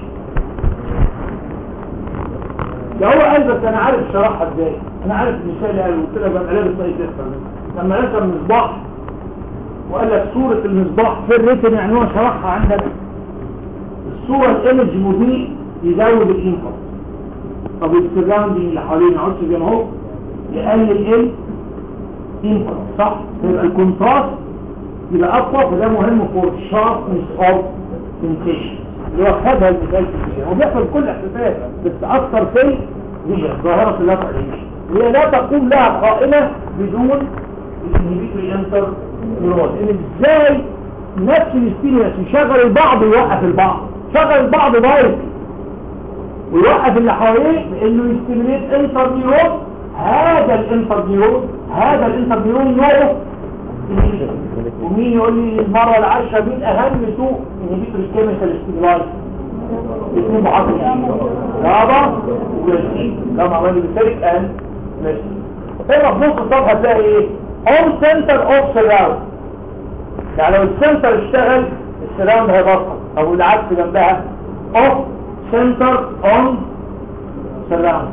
ده هو ألبر انا عارف شرحها ازاي انا عارف المثال قال قلت له بقى لابس اي تفهم لما رسم مصباح وقال لك صورة المصباح في الريتم يعني هو شرحها عندك الصورة الايمج مضيء يزود الانفر طب السراوندنج اللي حوالينا عدش زي ما هو يقلل ال انفر صح يبقى الكونتراست يبقى اقوى فده مهم فور شاربنس اوف سنسيشن اللي هو خدها المثال في الفيجن هو بيحصل كل احساسات بس اكثر في فيجن ظاهرة اللقاء الفيجن هي لا تقوم لها قائمة بدون الانهبيتوري انتر نيرون ان ازاي نفس الستيمولس يشغل البعض ويوقف البعض شغل البعض دايركت ويوقف اللي حواليه بانه يستيموليت انتر نيرون هذا الانتر نيرون هذا الانتر نيرون نوعه ومين يقول لي المرة العشرة مين اهم سوء انهبيتور الكيميكال ستيمولايز اثنين محاضر رابع وجلسين لما عمل بسالك ان ماشي هنا في نص الصفحة تلاقي ايه اون سنتر اوف سراوند يعني لو السنتر اشتغل السراوند هيبطل او العكس جنبها اوف سنتر اون سراوند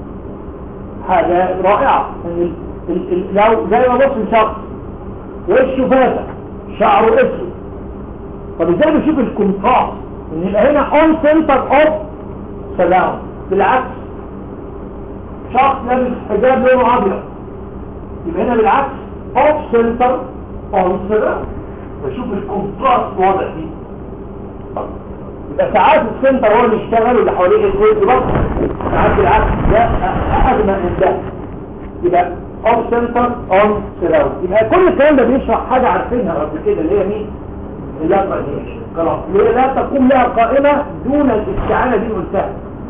حاجة رائعة ان ال ال لو زي ما بص الشخص وشه فاتح شعره اسود طب ازاي بشوف الكونتراست ان يبقى هنا اون سنتر اوف سراوند بالعكس شخص لابس حجاب لونه ابيض يبقى هنا بالعكس اوف سنتر اون سراوند بشوف الكونتراست واضح فيه يبقى ساعات السنتر هو اللي يشتغل واللي حواليه الكويس بس ساعات بالعكس ده اغنى من ده يبقى اوف سنتر اون سراوند يبقى كل الكلام ده بيشرح حاجه عارفينها قبل كده اللي هي مين اللقطه دي خلاص اللي هي لا تقوم لها قائمه دون الاستعانه دي قلتها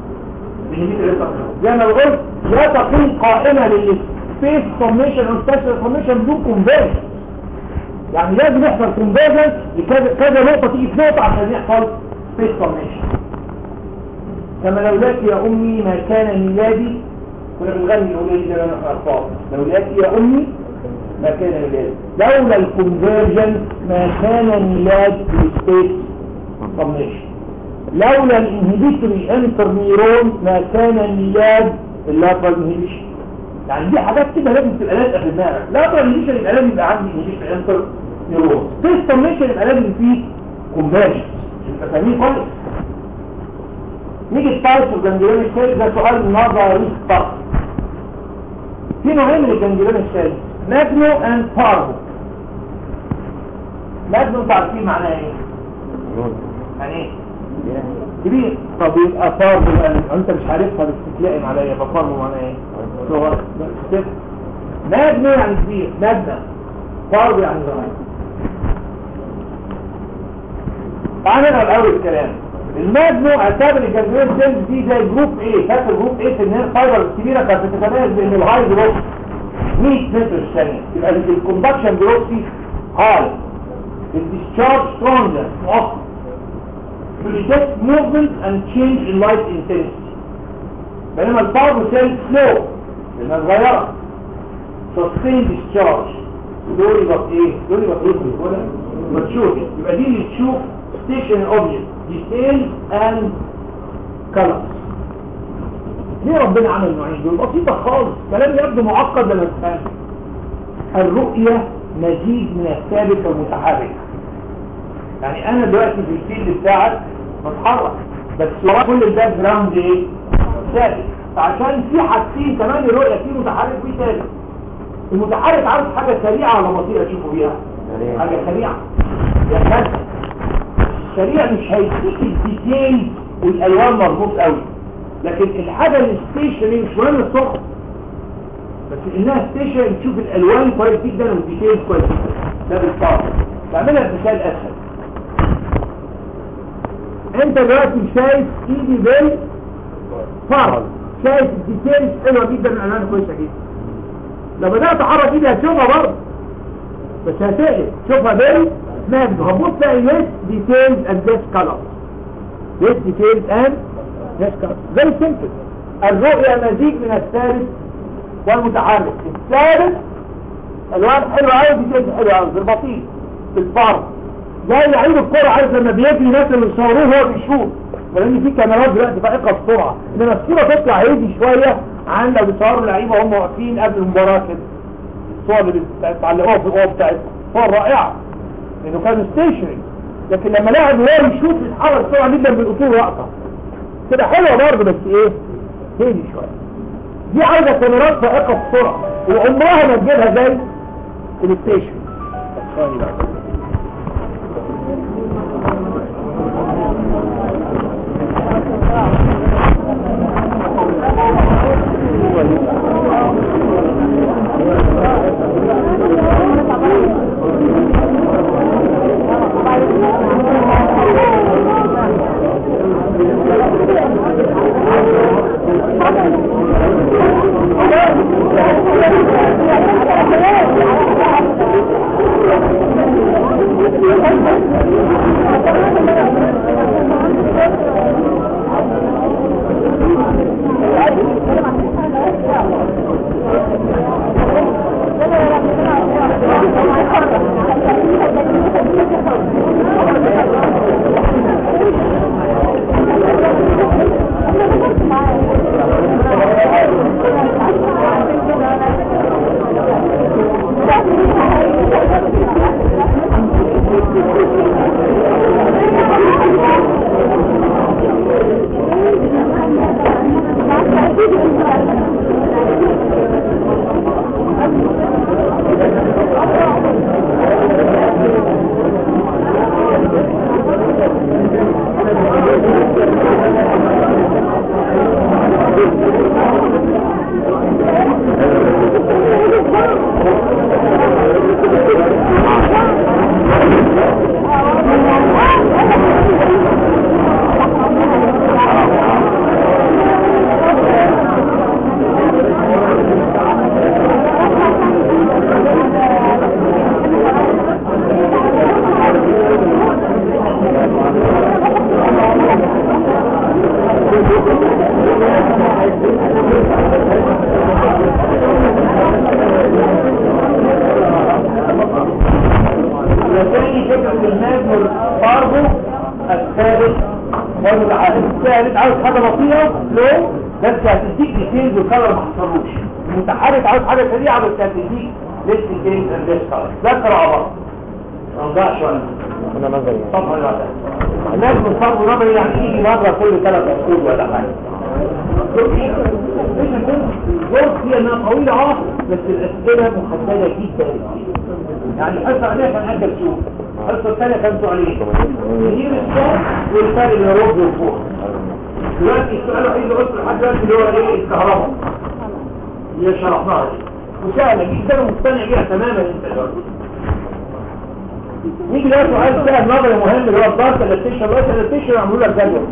زي ما قلت لا تقوم قائمه للسبيس فورميشن او سبيشال فورميشن بدون كونفيرجن يعني لازم يحصل كونفيرجن لكذا كذا نقطه تيجي في نقطه عشان يحصل سبيس فورميشن كما لولاك يا امي ما كان ميلادي كنا بنغني الاغنيه دي انا في اطفال لولاك يا امي ما كان ميلادي لولا الكونفيرجن ما كان ميلاد السبيس فورميشن لولا الانهبيتوري انتر نيرون ما كان ميلاد اللاترال انهبيشن يعني دي حاجات كده لازم تبقى لازقه في دماغك لاترال انهبيشن يبقى لازم يبقى عندي انهبيتوري انتر نيرون سبيس فورميشن يبقى لازم فيه كونفيرجن يبقى فاهمين كويس نيجي التايب الجنجلون الثالث ده سؤال نظري فقط في نوعين من الجنجلون الثالث ماجنو اند باربو ماجنو تعرفين معناه ايه يعني ايه كبير طب يبقى باربو انت مش عارفها بس تتلائم عليا يبقى باربو معناه ايه صغر كده ماجنو يعني كبير ماجنا باربو يعني صغير تعال نقرا الاول الكلام الماجنو اعتبر الجنجلون سيلز دي زي جروب ايه فاكر جروب ايه في النير فايبر الكبيره كانت بتتميز بان الهاي فيلوسيتي 100 متر في الثانيه يبقى الكوندكشن فيلوسيتي هاي الديسشارج سترونجر مؤخر predict movement and change in light intensity بينما الباور سيل سلو لانها صغيره sustain discharge دول يبقى ايه دول يبقى ريتم ولا ما تشوف يبقى دي اللي تشوف ستيشن اوبجكت details and colors ليه ربنا عمل النوعين دول بسيطة خالص كلام يبدو معقد لما تفهم الرؤية مزيج من الثابت والمتحرك يعني انا دلوقتي في الفيلد بتاعك بتحرك بس ورا كل الباك جراوند ايه ثابت فعشان في حاجتين كمان الرؤية في متحرك وفي ثابت المتحرك عاوز حاجة سريعة ولا بطيئة تشوفوا بيها حاجة سريعة يا كده السريع مش هيديك الديتيل والالوان مربوط قوي لكن الحاجه الستيشنري مش مهم الصبح بس انها ستيشن تشوف الالوان كويس جدا والديتيل كويس جدا ده بالطبع بعملها بمثال اسهل انت دلوقتي شايف ايدي بال فرض شايف الديتيلز حلوه جدا الالوان كويسه جدا لو بدات احرك ايدي هتشوفها برضه بس هتقلب شوفها بال ماجد هبص تلاقي yes details and this color yes details and زي سمبل الرؤية مزيج من الثالث والمتحرك الثالث الوان حلو قوي دي كده حلو قوي بالبطيء بالفار زي لعيب الكرة عارف لما بيجري الناس اللي بيصوروه هو بيشوف لان في كاميرات دلوقتي فائقه بسرعه انما الصوره تطلع هيدي شويه عن لو بيصوروا لعيبه وهم واقفين قبل المباراه كده الصور اللي بتعلقوها في الاوضه بتاعتهم صور رائعه لانه كان ستيشنري لكن لما لاعب وهو يشوف يتحرك بسرعه جدا بالاصول واقفه كده حلوه برضه بس ايه هيدي شويه دي عايزه كاميرات فائقه بسرعه وعمرها ما تجيبها زي الستيشن ثواني بقى وثاني فكرة الماجور برضه الثالث والمتعادل الثالث عاوز حاجة بسيطة لو بس هتديك ديتيلز وكلر ما حصلوش المتحرك عاوز حاجة سريعة بس هتديك ليست ديتيلز اند ليست كلر ده قراءة ما نضيعش ولا انا نظري صفحة اللي بعدها الناس من فرض نظري يعني يجي مرة كل ثلاث أسئلة ولا حاجة الجورس هي انها طويلة اه بس الاسئلة محددة جدا يعني الحصة عليها كان اجل شوف الحصة الثانية كان سؤالين تجيب السؤال والثاني اللي يرد وفوق دلوقتي السؤال الوحيد اللي قلته لحد دلوقتي اللي هو ايه الكهرباء اللي شرحناها دي وسهلة جدا ومقتنع بيها تماما انت دلوقتي نيجي بقى سؤال سهل نظري مهم اللي هو الدارك ادابتيشن اللايت ادابتيشن عملوا لك جدول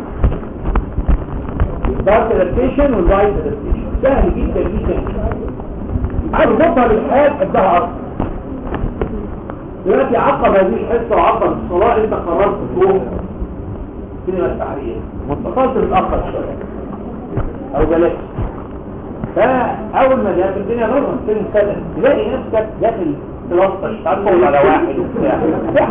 الدارك ادابتيشن واللايت ادابتيشن سهل جدا جدا عايز تظهر الحال ادها اصلا دلوقتي عقب هذه الحصه وعقب الصلاه انت قررت تروح سينما التحرير وصلت متاخر شويه او بلاش فاول ما جاءت الدنيا نظر سن سنه تلاقي نفسك داخل تلطش تعرفوا على واحد وبتاع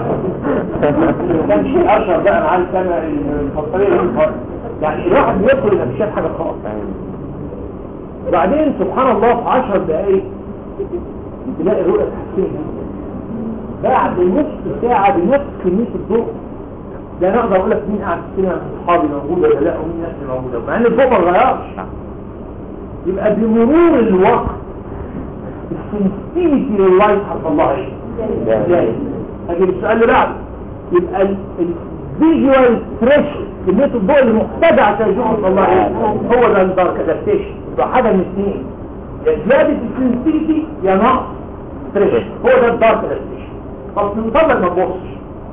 كان شيء اشهر بقى مع السنه الفصليه يعني الواحد بيدخل يبقى مش شايف حاجه خالص وبعدين سبحان الله في 10 دقايق تلاقي الرؤيه اتحسنت بعد نص ساعه بنفس كميه الضوء لا نقدر اقول لك مين قاعد في السينما من اصحابي موجود ولا لا ومين الناس اللي موجوده مع ان الضوء ما اتغيرش يبقى بمرور الوقت السنسيتي لللايت حصل لها ايه؟ ازاي؟ هجيب السؤال اللي بعده يبقى الفيجوال ثريش كمية الضوء اللي محتاجة عشان يشوف حصل لها ايه؟ هو ده الدارك ادابتيشن يبقى حاجة من اثنين يا زيادة السنسيتي يا نقص ثريش هو ده الدارك ادابتيشن طب نفضل ما تبصش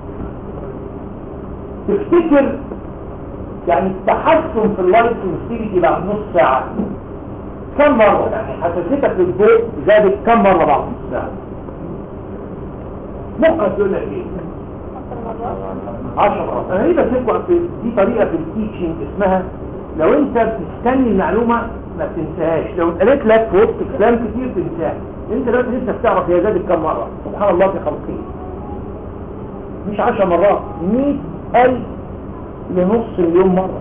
تفتكر يعني التحسن في اللايت سنسيتي بعد نص ساعة كم مرة يعني حساسيتك للضوء زادت كم مرة بعد نص ساعة مخك يقول لك ايه 10 مرات انا ليه بسيبكم في دي طريقة في التيتشنج اسمها لو انت بتستني المعلومة ما بتنساهاش لو قالت لك في وسط كلام كتير تنساها انت دلوقتي لسه بتعرف هي زادت كم مرة سبحان الله في خلقه مش عشر مرات مئة ألف لنص مليون مرة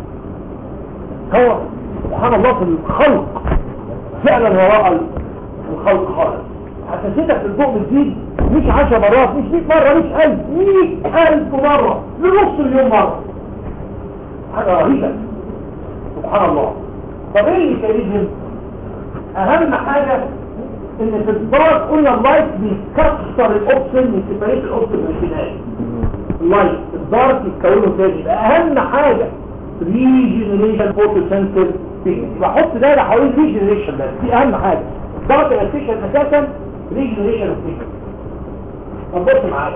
هو سبحان الله في الخلق فعلا وراء الخلق خالص حساسيتك الضوء بتزيد مش عشر مرات مش مئة مرة مش ألف مئة ألف مرة لنص مليون مرة حاجة رهيبة سبحان الله طب ايه اللي كريم اهم حاجة ان في الضغط قلنا اللايت بيكسر الاوبسن من سيبريت الاوبسن من الفينال اللايت الضغط يتكونه تاني يبقى اهم حاجة ريجنريشن فوتو سنتر بحط دايره حوالين ريجنريشن بس دي اهم حاجة الضغط الاسيشن اساسا ريجنريشن فيجن طب بص معايا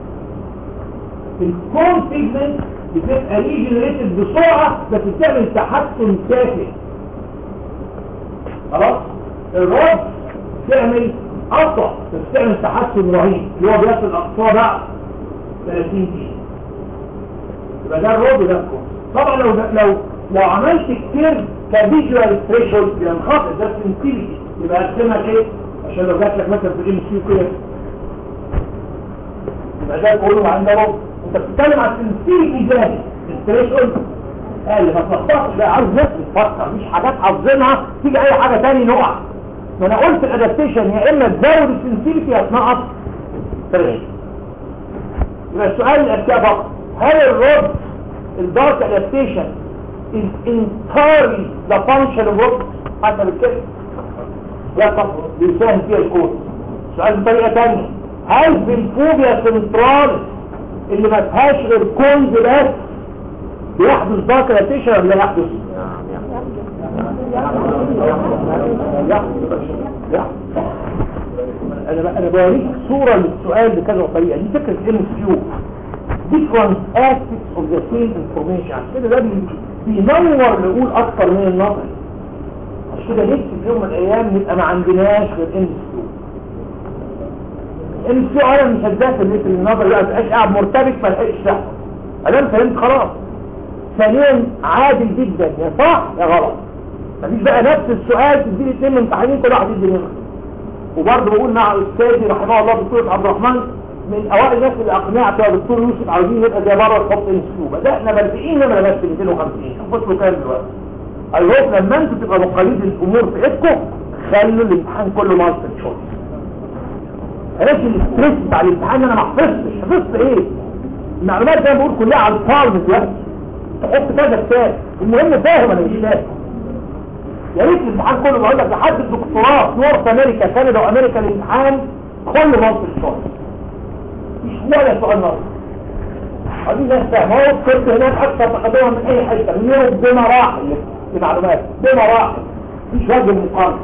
الكون بيجمنت بتبقى ريجنريتد بسرعة بس بتعمل تحسن تافه خلاص الرد تعمل أبطأ بس تعمل تحسن رهيب اللي هو بيصل أقصاه بقى 30 دقيقة يبقى ده الرد ده الكون طبعا لو لو لو عملت كتير كفيجوال ثريشولد بينخفض ده سنسيتي يبقى اقسمها كده عشان لو جات لك مثلا في الام سي كده يبقى ده كله عنده رد انت بتتكلم عن السنسيتي ازاي الثريشولد قال ما تلخبطش بقى عاوز ناس تفكر مش حاجات حافظينها تيجي اي حاجه تاني نقع ما انا قلت الادابتيشن يا اما تزود السنسيتي يا تنقص ثريشولد يبقى السؤال الاشياء فقط هل الرد الدارك adaptation is entirely the function of what حسب الكلمة لا طبعا بيساهم فيها الكود سؤال بطريقة تانية هل في الفوبيا سنترال اللي ما فيهاش غير كونز بس بيحدث دارك adaptation ولا لا يحدث؟ انا انا بوريك صورة للسؤال بكذا طريقة دي فكرة ام كيو different aspects of the same information عشان كده ده بينور نقول اكتر من النظر عشان كده نفسي في يوم من الايام نبقى ما عندناش غير ام سي ام سي انا مش هتذاكر اللي النظر ده مبقاش قاعد مرتبك ما لحقش تحفظ انا فهمت خلاص ثانيا عادل جدا يا صح يا غلط مفيش بقى نفس السؤال تديني اثنين امتحانين كل واحد يدي منهم وبرضه بقول مع استاذي رحمه الله دكتور عبد الرحمن من اوائل الناس اللي اقنعت يا دكتور يوسف عاوزين نبقى زي بره الخط انسلو بدانا باربعين نمره بس 250 شوف له كام دلوقتي اي هوب لما انتوا تبقى مقاليد الامور في ايدكم خلوا الامتحان كله مالتي تشويس عرفت الاستريس بتاع الامتحان انا ما حفظتش حفظت ايه المعلومات زي ما بقول كلها على الفارم دلوقتي تحط كذا كتاب المهم فاهم انا مش فاهم يا ريت الامتحان كله بقول لك لحد الدكتوراه نورث امريكا كندا وامريكا الامتحان كله مالتي تشويس مش ولا سؤال نظر هذه ناس فاهمة كنت هناك أكثر تقدمها من أي حتة من يوم بمراحل المعلومات بمراحل مش واجب مقارنة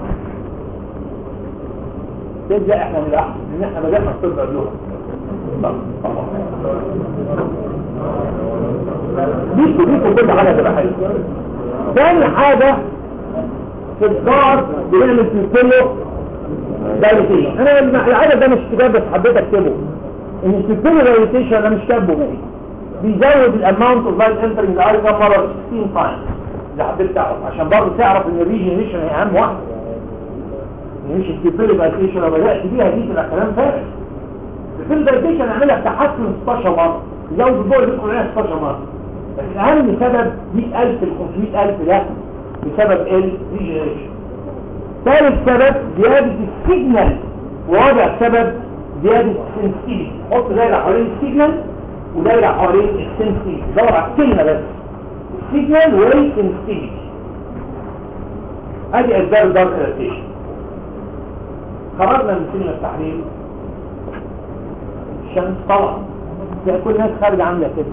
تبدأ احنا من الأحسن ان احنا بدأنا الطب اللغة ديكوا ديكوا كل حاجة تبقى حلوة ثاني حاجة في الضغط بنعمل سلسله دايرتين انا العدد ده مش كتاب بس حبيت اكتبه ان السلسله دايرتيشن انا مش كاتبه بيه بيزود الاماونت اوف لايت انترنج الاي كام مره 16 تايمز اللي حبيت تعرف عشان برضه تعرف ان الريجنريشن هي اهم واحده مش السلسله دايرتيشن لو بدات بيها دي تبقى كلام فارغ السلسله دايرتيشن اعملها تحسن 16 مره زود الضوء اللي بيدخل عليها 16 مره لكن اهم سبب 100000 ل 500000 ده بسبب الريجنريشن ثالث سبب زيادة السيجنال ورابع سبب زيادة السنسيتي حط دايرة حوالين السيجنال ودايرة حوالين السنسيتي دور على الكلمة بس السيجنال والسنسيتي ادي اسباب الدارك ادابتيشن خرجنا من سن التحليل الشمس طلع زي كل الناس خارجة عاملة كده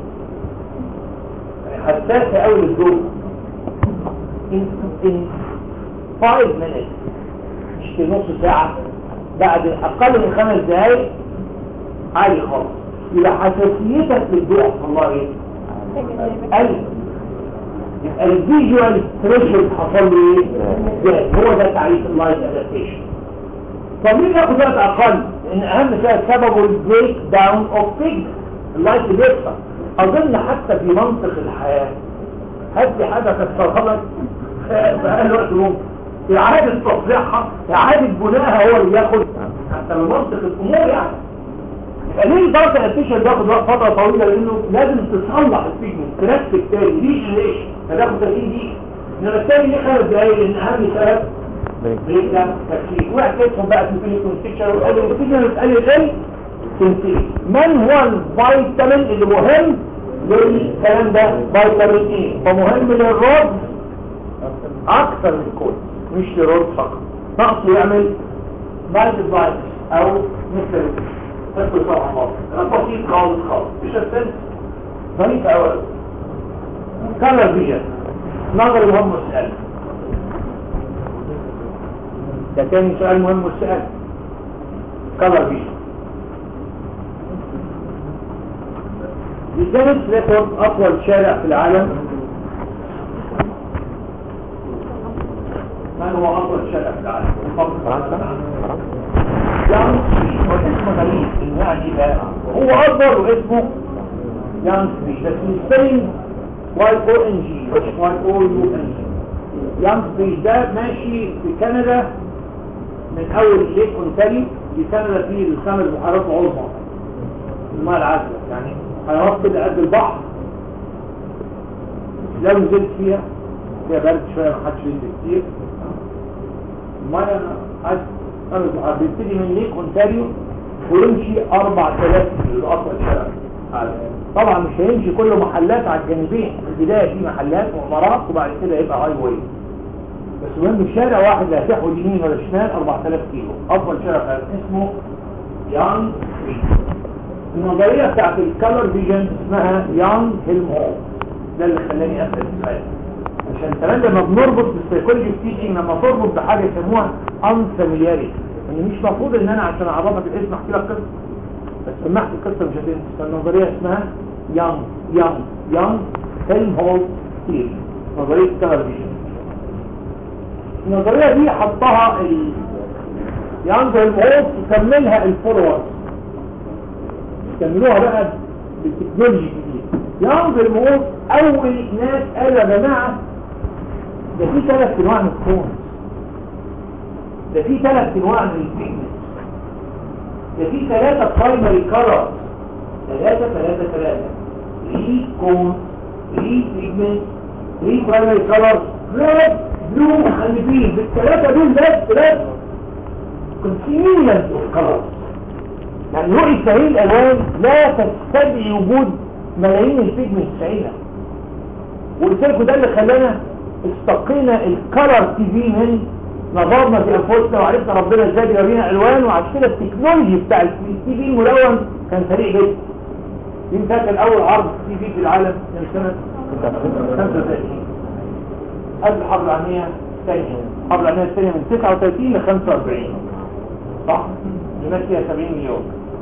حساسة قوي للضوء in, in five minutes مش في نص ساعة بعد أقل من خمس دقايق عالي خالص يبقى حساسيتك للضوء الله ايه؟ قل يبقى الفيجوال ثريشولد حصل له ايه؟ زاد هو ده تعريف اللايت ادابتيشن طب ليه ناخد وقت اقل؟ لان اهم شيء سببه البريك داون اوف بيج اللايت بيكسر اظن حتى في منطق الحياه هات لي حاجه كسرها لك في اقل وقت ممكن اعاده تصليحها اعاده بنائها هو اللي ياخد حتى من منطق الامور يعني يبقى ليه الدرجه الاتيشن بياخد وقت فتره طويله لانه لازم تصلح البيجمنت تركب تاني ليش ليش هتاخد 30 دقيقه انما التاني ليه خمس دقايق لان اهم سبب بريكا تكشيف واحد يدخل بقى في الفيليكون ستيكشر وقال له الفيليكون يتقال ايه تنتهي من هو الفيتامين اللي مهم للكلام ده فيتامين ايه فمهم للرد اكثر من الكل مش للرد فقط نقصه يعمل مالتي او مثل تدخل طبعا مصر بسيط خالص خالص مش السن ظريف اول كلر فيجن نظر مهم السؤال ده تاني سؤال مهم السؤال كلر فيجن لذلك ريكورد اطول شارع في العالم من هو اطول شارع في العالم فرنسا يانج هو اسمه غريب إن يعني بقى هو اكبر واسمه يانج سبيش بس السبيلنج واي او ان جي مش واي او يو ان جي يانج سبيش ده ماشي في كندا من اول ليك اونتاريو في كندا فيه الخمس بحيرات العظمى الماء العذبة يعني بحيرات كده قد البحر لو نزلت فيها فيها برد شوية ما حدش ينزل كتير الماء عذبة خمس بحيرات بيبتدي من ليك اونتاريو ويمشي 4000 كيلو اطول شارع طبعا مش هيمشي كله محلات على الجانبين في البداية في محلات وعمارات وبعد كده يبقى هاي واي بس مهم شارع واحد لا يتيحه اليمين ولا الشمال 4000 كيلو اطول شارع في العالم اسمه يانج ستريت النظرية بتاعت الكالر فيجن اسمها يانج هيلم هول ده اللي خلاني اسال السؤال عشان كمان لما بنربط بالسيكولوجي تيتشنج لما تربط بحاجه يسموها unfamiliarity يعني مش مفروض ان انا عشان اعرفك الاسم احكي لك قصه بس سمعت القصه مش هتنسى فالنظريه اسمها يانج يانج يانج هيلم هول ثيري نظريه الكالر فيجن النظريه دي حطها ال يانج هيلم هول يكملها الفولورز كملوها بقى بالتكنولوجي الجديد يانج هيلم هول اول ناس قالوا يا جماعه ده في ثلاث انواع من الكونز ده في ثلاث انواع من البيجمنت ده في ثلاثة برايمري كارر ثلاثة ثلاثة ثلاثة ري كون ري بيجمنت ري برايمري كارر ريد بلو مخلفين بالثلاثة دول بس بس continuous of colors يعني رؤية سهيل الألوان لا تستدعي وجود ملايين البيجمنت سعيدة ولذلك ده اللي خلانا استقينا الكلر تي في من نظرنا في انفسنا وعرفنا ربنا ازاي بيورينا الوان وعشان كده التكنولوجي بتاع التي في الملون كان سريع جدا مين فاكر اول عرض تي في في العالم كان سنه 35 قبل الحرب العالميه الثانيه الحرب العالميه الثانيه من 39 ل 45 صح الناس فيها 70 مليون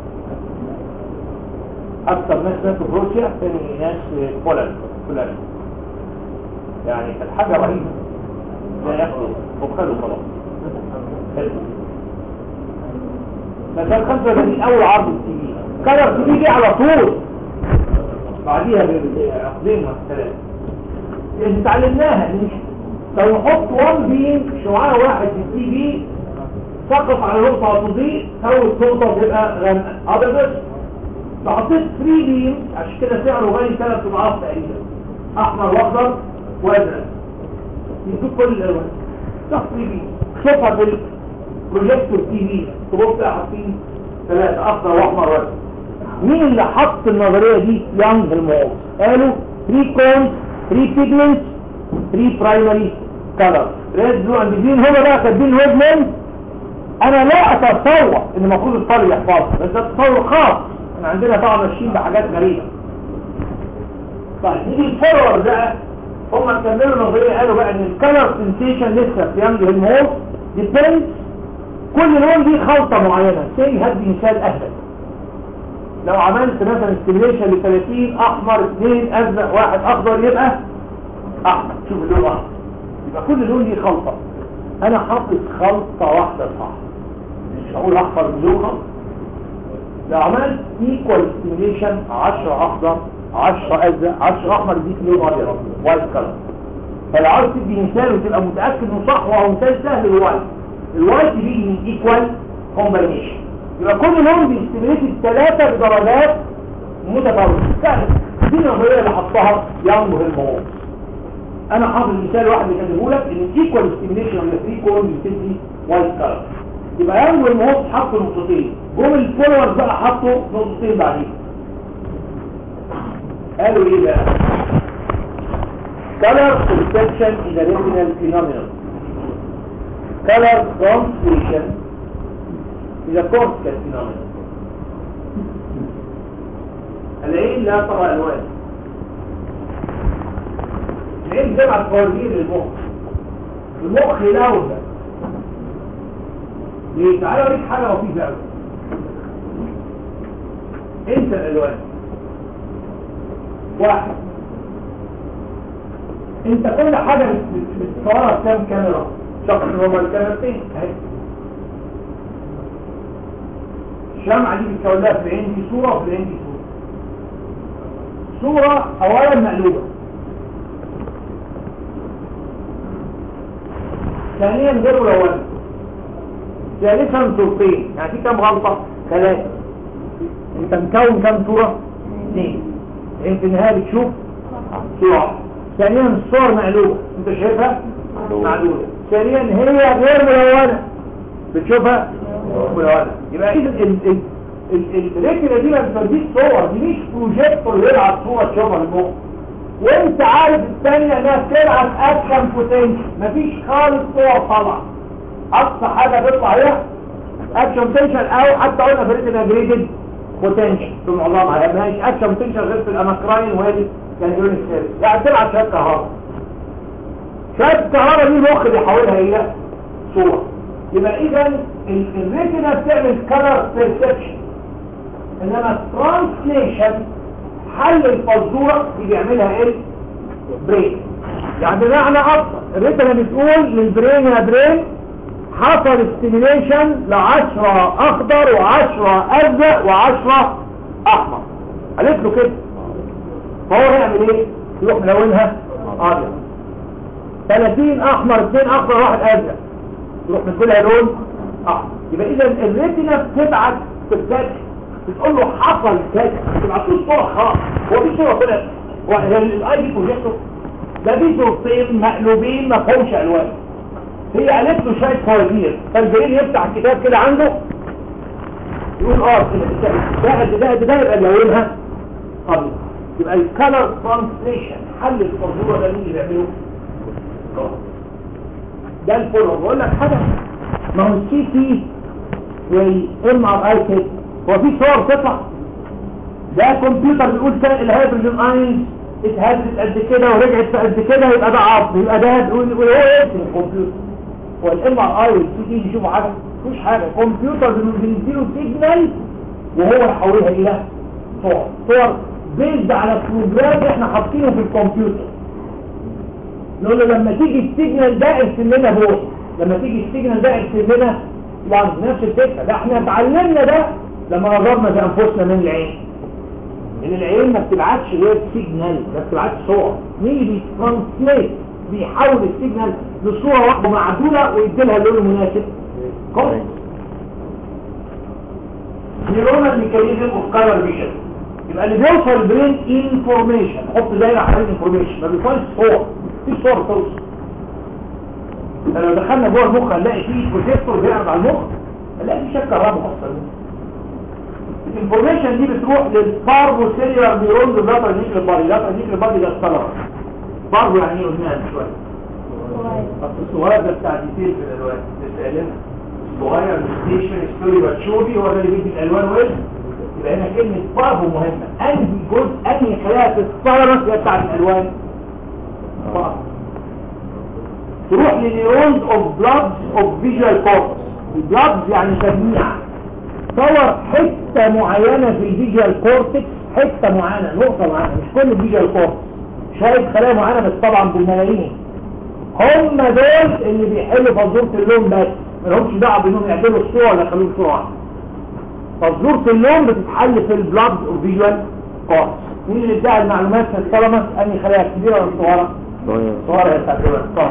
اكثر ناس ماتوا في روسيا ثاني ناس في بولندا بولندا يعني كانت حاجه رهيبه لا ياخدوا وخدوا خلاص مثلا 35 اول عرض التي في كلر تي في على طول بعديها بعقدين والثلاث اللي اتعلمناها مش لو نحط 1 بين شعاع واحد في التي في سقط على نقطة هتضيء فوت نقطة تبقى غامقة هذا بس لو حطيت 3 بين عشان كده سعره غالي ثلاث اضعاف تقريبا احمر واخضر وازرق يدوك كل الالوان تقريبي شوفها في البروجيكتور تي في تبص حاطين ثلاثة اخضر واحمر وازرق مين اللي حط النظرية دي يانج الموز قالوا 3 كونز 3 بيجمنتس 3 برايمري كلر ريد بلو اند جرين هما بقى كاتبين ويفلين انا لا اتصور ان المفروض الطالب يحفظها بس ده تصور خاص احنا عندنا طبعا ماشيين بحاجات غريبه طيب نيجي الفورورد بقى هم كملوا نظريه قالوا بقى ان الكلر سنسيشن لسه في يانج الموز ديبند كل لون ليه خلطه معينه زي هدي مثال اهبل لو عملت مثلا ستيميليشن ل 30 احمر 2 ازرق واحد اخضر يبقى احمر شوف اللون احمر يبقى كل لون ليه خلطه انا حاطط خلطه واحده صح مش هقول احمر مليون خلطه لو عملت ايكوال ستيميليشن 10 اخضر 10 ازرق 10 احمر يديك لون ابيض وايت كلر فلو عاوز تدي مثال وتبقى متاكد انه صح وهو مثال سهل الوايت الوايت بيجي من ايكوال كومبينيشن يبقى كل لون بيستمريت الثلاثه بدرجات متفاوته سهل دي النظريه اللي حطها يانج هيلمور انا حاطط مثال واحد بكتبه لك ان الايكوال ستيميليشن ولا فري كون بتدي وايت كلر يبقى يانج هيلمور حطوا نقطتين جم الفولورز بقى حطوا نقطتين بعدين قالوا ايه بقى color perception is a retinal phenomenon color translation is a cortical phenomenon العين لا ترى الوان العين جمع الفوازير للمخ المخ له ده ليه تعالى اوريك حاجه لطيفه قوي انت الالوان واحد انت كل حاجة بتصورها كام كاميرا شخص هما الكاميرتين اهي الشمعة دي بتكون لها في العين دي صورة وفي العين دي صورة صورة اولا مقلوبة ثانيا غير ملونة ثالثا صورتين يعني في كام غلطة ثلاثة انت مكون كام صورة اثنين انت في النهاية بتشوف صورة ثانيا الصور مقلوبة انت شايفها معلومة ثانيا هي غير ملونة بتشوفها ملونة يبقى اذا الريتنا دي ما بتديك صور دي مش بروجيكتور يلعب صورة تشوفها المخ وانت عارف الثانية انها بتلعب اكشن بوتنشال مفيش خالص صور طالعة اقصى حاجة تطلع هي اكشن بوتنشال او حتى قلنا في الريتنا جريدد بوتنشال ثم الله معايا ما هيش اكشن بوتنشال غير في الاماكراين وهذه كانجرون الثالث يعني تلعب شوية كهرباء شوية الكهرباء دي المخ بيحولها الى صورة يبقى اذا الريتنا بتعمل كلر بيرسبشن انما الترانسليشن حل الفزورة دي بيعملها ايه برين يعني بمعنى ابسط الريتنا بتقول للبرين يا برين حصل ستيميليشن لعشرة اخضر وعشرة ازرق وعشرة احمر قالت له كده فهو هيعمل ايه يروح ملونها ابيض 30 احمر 2 اخضر واحد ازرق يروح من كلها لون احمر يبقى اذا الريتنا بتبعت في الذات بتقول له حصل كذا ما تبعتوش صوره خالص هو في صوره طلعت هو الاي دي بروجيكتور ده في صورتين مقلوبين ما فيهمش الوان هي قالت له شويه فوازير فالبرين يفتح الكتاب كده عنده يقول اه ده ده ده ده يبقى لونها ابيض يبقى الكالر ترانسليشن حل الفزوره ده مين اللي بيعمله ده الفولو بقول لك حاجه ما هو السي تي والام ار اي كده هو في صور تطلع ده كمبيوتر بيقول كده الهيدروجين اينز اتهزت قد كده ورجعت قد كده يبقى ده عظم يبقى ده هو ايه الكمبيوتر هو الام ار اي والسي تي بيشوفوا حاجه مفيش حاجه كمبيوتر بنديله سيجنال وهو يحولها الى صور صور بيزد على بروجرام احنا حاطينه في الكمبيوتر نقول له لما تيجي السيجنال ده ارسم لنا بوست لما تيجي السيجنال ده ارسم لنا طبعا نفس الفكره ده احنا اتعلمنا ده لما نظرنا في انفسنا من العين ان العين ما بتبعتش غير سيجنال ما بتبعتش صور مين اللي بيترانسليت بيحول السيجنال لصوره واحده معدوله ويدي لها اللون المناسب كويس نيرونال ميكانيزم اوف كالر فيجن يبقى اللي بيوصل البرين انفورميشن حط دايره حوالين انفورميشن ما بيوصلش صور في صور توصل لو دخلنا جوه المخ هنلاقي فيه بروجيكتور بيعرض على المخ هنلاقي فيه شكل كهرباء اصلا الانفورميشن دي بتروح للباربو سيليار نيرون اللاتر نيكل بادي اللاتر نيكل بادي ده السلر باربو يعني ايه قلناها من شويه اصل الصغير ده بتاع ديتيل في الالوان تسالنا الصغير ستيشن ستوري باتشوبي هو ده اللي بيدي الالوان وزن يبقى هنا كلمه باربو مهمه انهي جزء انهي خلايا تتصرف هي بتاعت الالوان باربو تروح لنيرونز اوف بلادز اوف فيجوال كورتكس البلادز يعني تجميع صور حتة معينة في الفيجوال كورتكس حتة معينة نقطة معينة مش كل الفيجوال كورتكس شايف خلايا معينة بس طبعا بالملايين هم دول اللي بيحلوا فزورة اللون بس ملهمش دعوة بانهم يعدلوا الصورة ولا يخلوه صورة واحدة فزورة اللون بتتحل في البلادز اوف فيجوال كورتكس مين اللي ادعى المعلومات في الثلمس اني خلايا كبيره ولا صغيره صغيره يا ساتر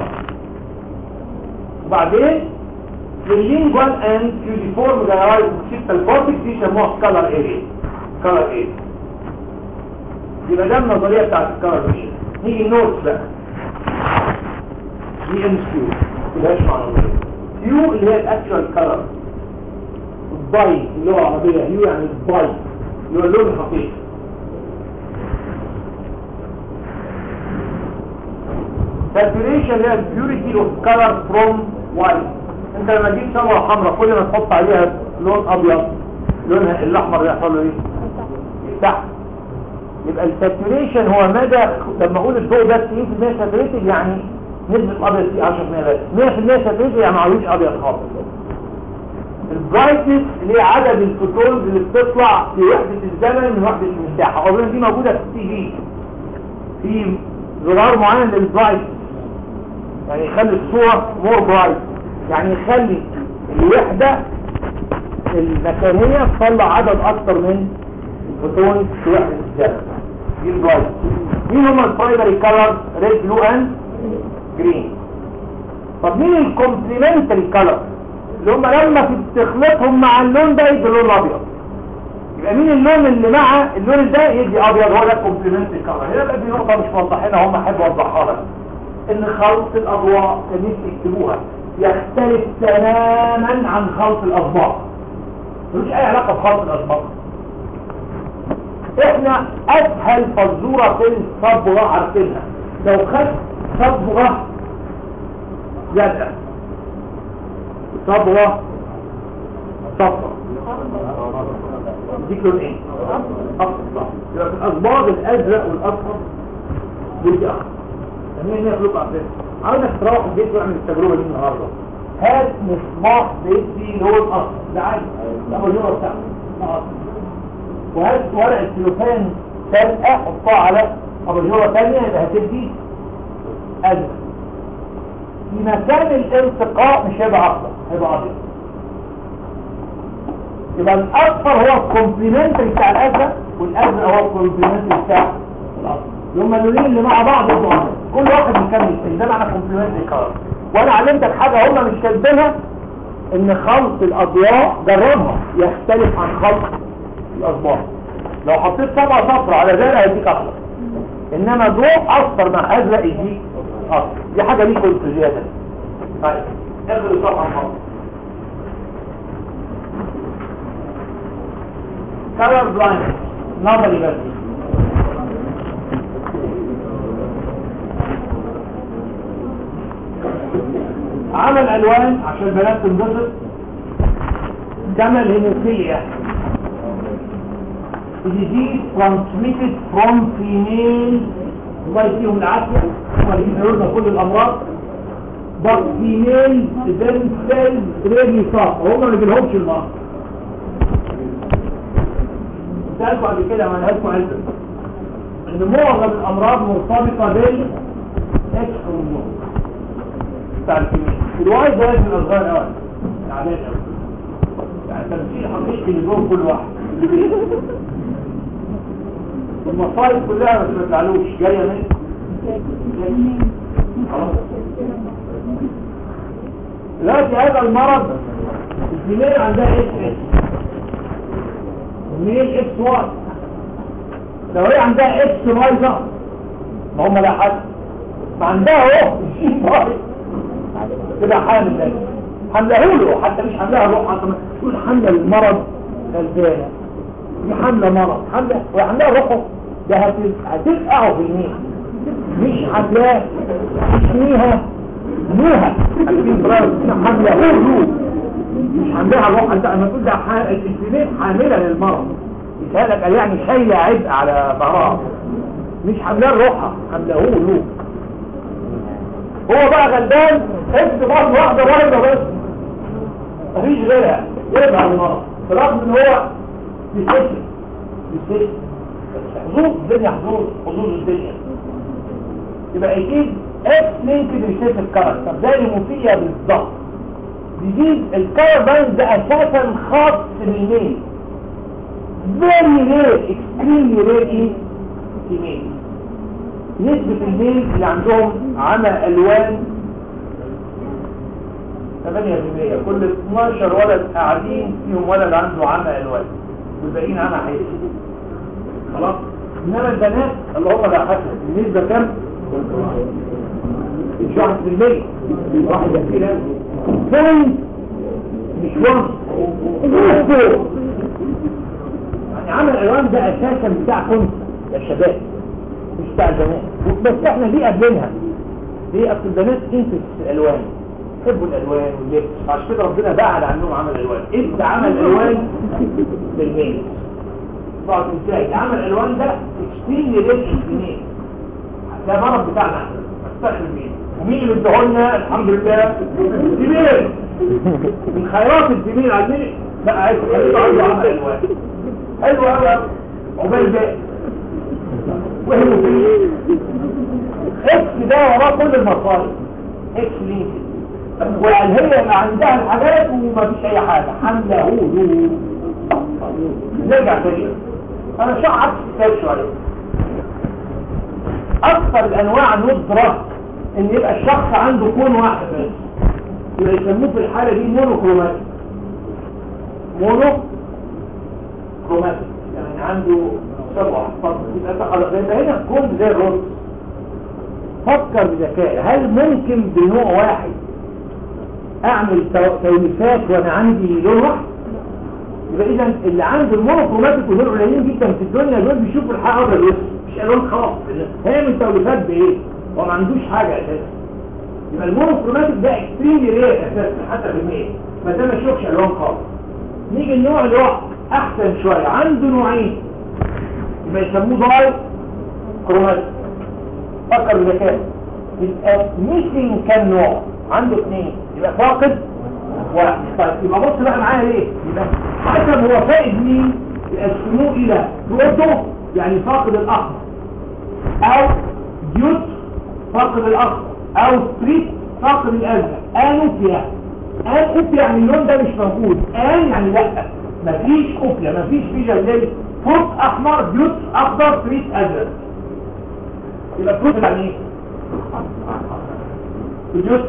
وبعدين اللينجوال اند يونيفورم جنرايز اوكسيتال كورتكس دي يسموها كلر اريا كلر اريا يبقى ده النظريه بتاعت الكلر اريا نيجي نوتس بقى دي ام كيو ملهاش معنى كيو اللي هي الاكشوال كلر الباي اللغه العربيه يو يعني الباي اللي هو اللون الحقيقي saturation هي purity of color from white انت لما تجيب شمعة حمراء كل ما تحط عليها لون ابيض لونها الاحمر يحصل له ايه تحت يبقى الساتوريشن هو مدى لما اقول الضوء ده 90% ساتوريتد يعني نسبة ابيض فيه 10% بس 100% ساتوريتد يعني معلوش ابيض خالص البرايتنس اللي هي عدد الفوتونز اللي بتطلع في وحدة الزمن من وحدة المساحة اولا دي موجودة في التي في في زرار معين للبرايتنس يعني يخلي الصورة مور برايت يعني يخلي الوحدة المكانية تطلع عدد اكتر من الفوتون في وحدة الزمن دي البرايت مين هما البرايمري كولر ريد بلو اند جرين طب مين الكومبليمنتري كولر اللي هم لما تخلطهم مع اللون ده يدي اللون الابيض يبقى مين اللون اللي مع اللون ده يدي ابيض هو ده الكومبليمنتري كولر هنا بقى دي نقطه مش موضحينها هم احب اوضحها لك ان خلط الاضواء كان يكتبوها يختلف تماما عن خلط الاصباغ ملوش اي علاقه بخلط الاصباغ احنا اسهل فزوره في الصبغه عارفينها لو خدت صبغه زرقاء صبغه صفرا دي لون ايه اصفر يبقى في الاصباغ الازرق والاصفر ودي اخضر تمام يخلق عقل عاوزك تروح البيت واعمل التجربه دي النهارده هات مصباح بيدي لون اصفر ده عادي ده مجرد بتاعه وهات ورق السلوفان سابقه حطها على اباجوره ثانيه يبقى هتدي ازرق في مكان الالتقاء مش هيبقى اخضر هيبقى ابيض يبقى الاصفر هو الكومبليمنتري بتاع الازرق والازرق هو الكومبليمنتري بتاع الاصفر هما اللونين اللي مع بعض يبقوا كل واحد بيكمل الثاني ده معنى كومبليمنتري كلر وانا علمتك حاجه هما مش كاتبينها ان خلط الاضواء جربها يختلف عن خلط الاصباغ لو حطيت طبقه صفرا على زرق هيديك اخضر انما ضوء اصفر مع ازرق يديك اصفر دي حاجه ليكم انتوا زياده طيب اخر الصفحه خالص color blind نظري بس عمل الوان عشان البنات تنبسط كما الهيموفيليا disease transmitted from female الله يديهم العافية هم اللي بيديروا كل الأمراض but female themselves really suffer هم ما بيجيلهمش المرض سألكوا قبل كده ما لهاش علم ان معظم الامراض مرتبطة بال اكس هرمون بتاع الكيمياء الواي ده من الاصغر قوي العادات قوي يعني تمثيل حقيقي لجوه كل واحد المصايب كلها بس ما تزعلوش جايه من دلوقتي هذا المرض الفيميل عندها اس اس ميل اكس واي لو هي عندها اكس واي ده ما هم لا حد ما عندها اهو تبقى حامل ده حمله له حتى مش حملها روح حتى تقول حمله المرض غلبانه دي حمله مرض حمله وحملها روحه ده هتفقعه في الميل مش حملاه تسميها نوها حمله له مش حملها روح انت لما تقول ده الانسولين حامله للمرض يسألك قال يعني شايله عبء على ظهرها مش حملها روحها حمله له هو بقى غلبان انت برضه واحده واحده بس مفيش غيرها يرجع المرض برغم ان هو بيستشفى بيستشفى حظوظ الدنيا حظوظ حظوظ الدنيا يبقى اكيد اكس لينكد ريسيتيف كاركتر طب ده الموسيقى بالظبط بيجيب الكارباين ده اساسا خاص بالميل very rare extremely rare ايه في ميل نسبة الميل اللي عندهم عمى الوان 8% كل 12 ولد قاعدين فيهم ولد عنده عمى الوان والباقيين عمى حقيقي خلاص انما البنات اللي هم لا حسن النسبة كام؟ مش واحد في المية واحد في المية فين مش واحد يعني عمل الالوان ده اساسا بتاع كنت يا شباب مش بتاع زمان بس احنا ليه قبلنها ليه اصل البنات انفس الالوان يحبوا الالوان واللبس عشان كده ربنا بعد عنهم عمل الالوان انت عمل الالوان بالميل بعض ازاي عمل الالوان ده اكستريملي ريتش بالميل ده مرض بتاعنا احنا نستخدم مين ومين اللي ادهولنا الحمد لله الجميل من خيرات الجميل عايزين لا عايز خليته عنده عمل الوان حلو قوي عقبال باقي وهمه فيه اكس ده وراه كل المصاري اكس لينك وهي اللي عندها الحاجات وما فيش اي حاجه حمله هو نرجع تاني انا شو عكس كتاب شويه اكثر الانواع ندرة ان يبقى الشخص عنده كون واحد بس يبقى يسموه في الحالة دي مونوكروماتيك مونو كروماتيك يعني عنده سبعة فصل يبقى تخلق يبقى هنا كون زي الرز فكر بذكاء هل ممكن بنوع واحد اعمل توليفات وانا عندي لون واحد يبقى اذا اللي عنده المونوكروماتيك ودول قليلين جدا في الدنيا دول بيشوفوا الحق ابيض واسود مش الوان خلاص هيعمل توليفات بايه هو ما عندوش حاجه اساسا يبقى المونوكروماتيك ده اكستريملي رير اساسا حتى في المية ما ده ما يشوفش الوان خالص نيجي النوع اللي هو احسن شويه عنده نوعين يبقى يسموه داي كروماتيك فكر بذكاء يبقى ميسنج كام نوع عنده اثنين يبقى فاقد واحد طيب يبقى بص بقى معايا ليه يبقى حسب هو فائد مين يقسموه الى بروتو يعني فاقد الاحمر او ديوت فاقد الاخضر او ستريت فاقد الازرق انوبيا ان اوبيا يعني اللون ده مش موجود ان يعني لا مفيش اوبيا مفيش فيجا زي فوت احمر ديوت اخضر ستريت ازرق يبقى فوت يعني ايه ديوت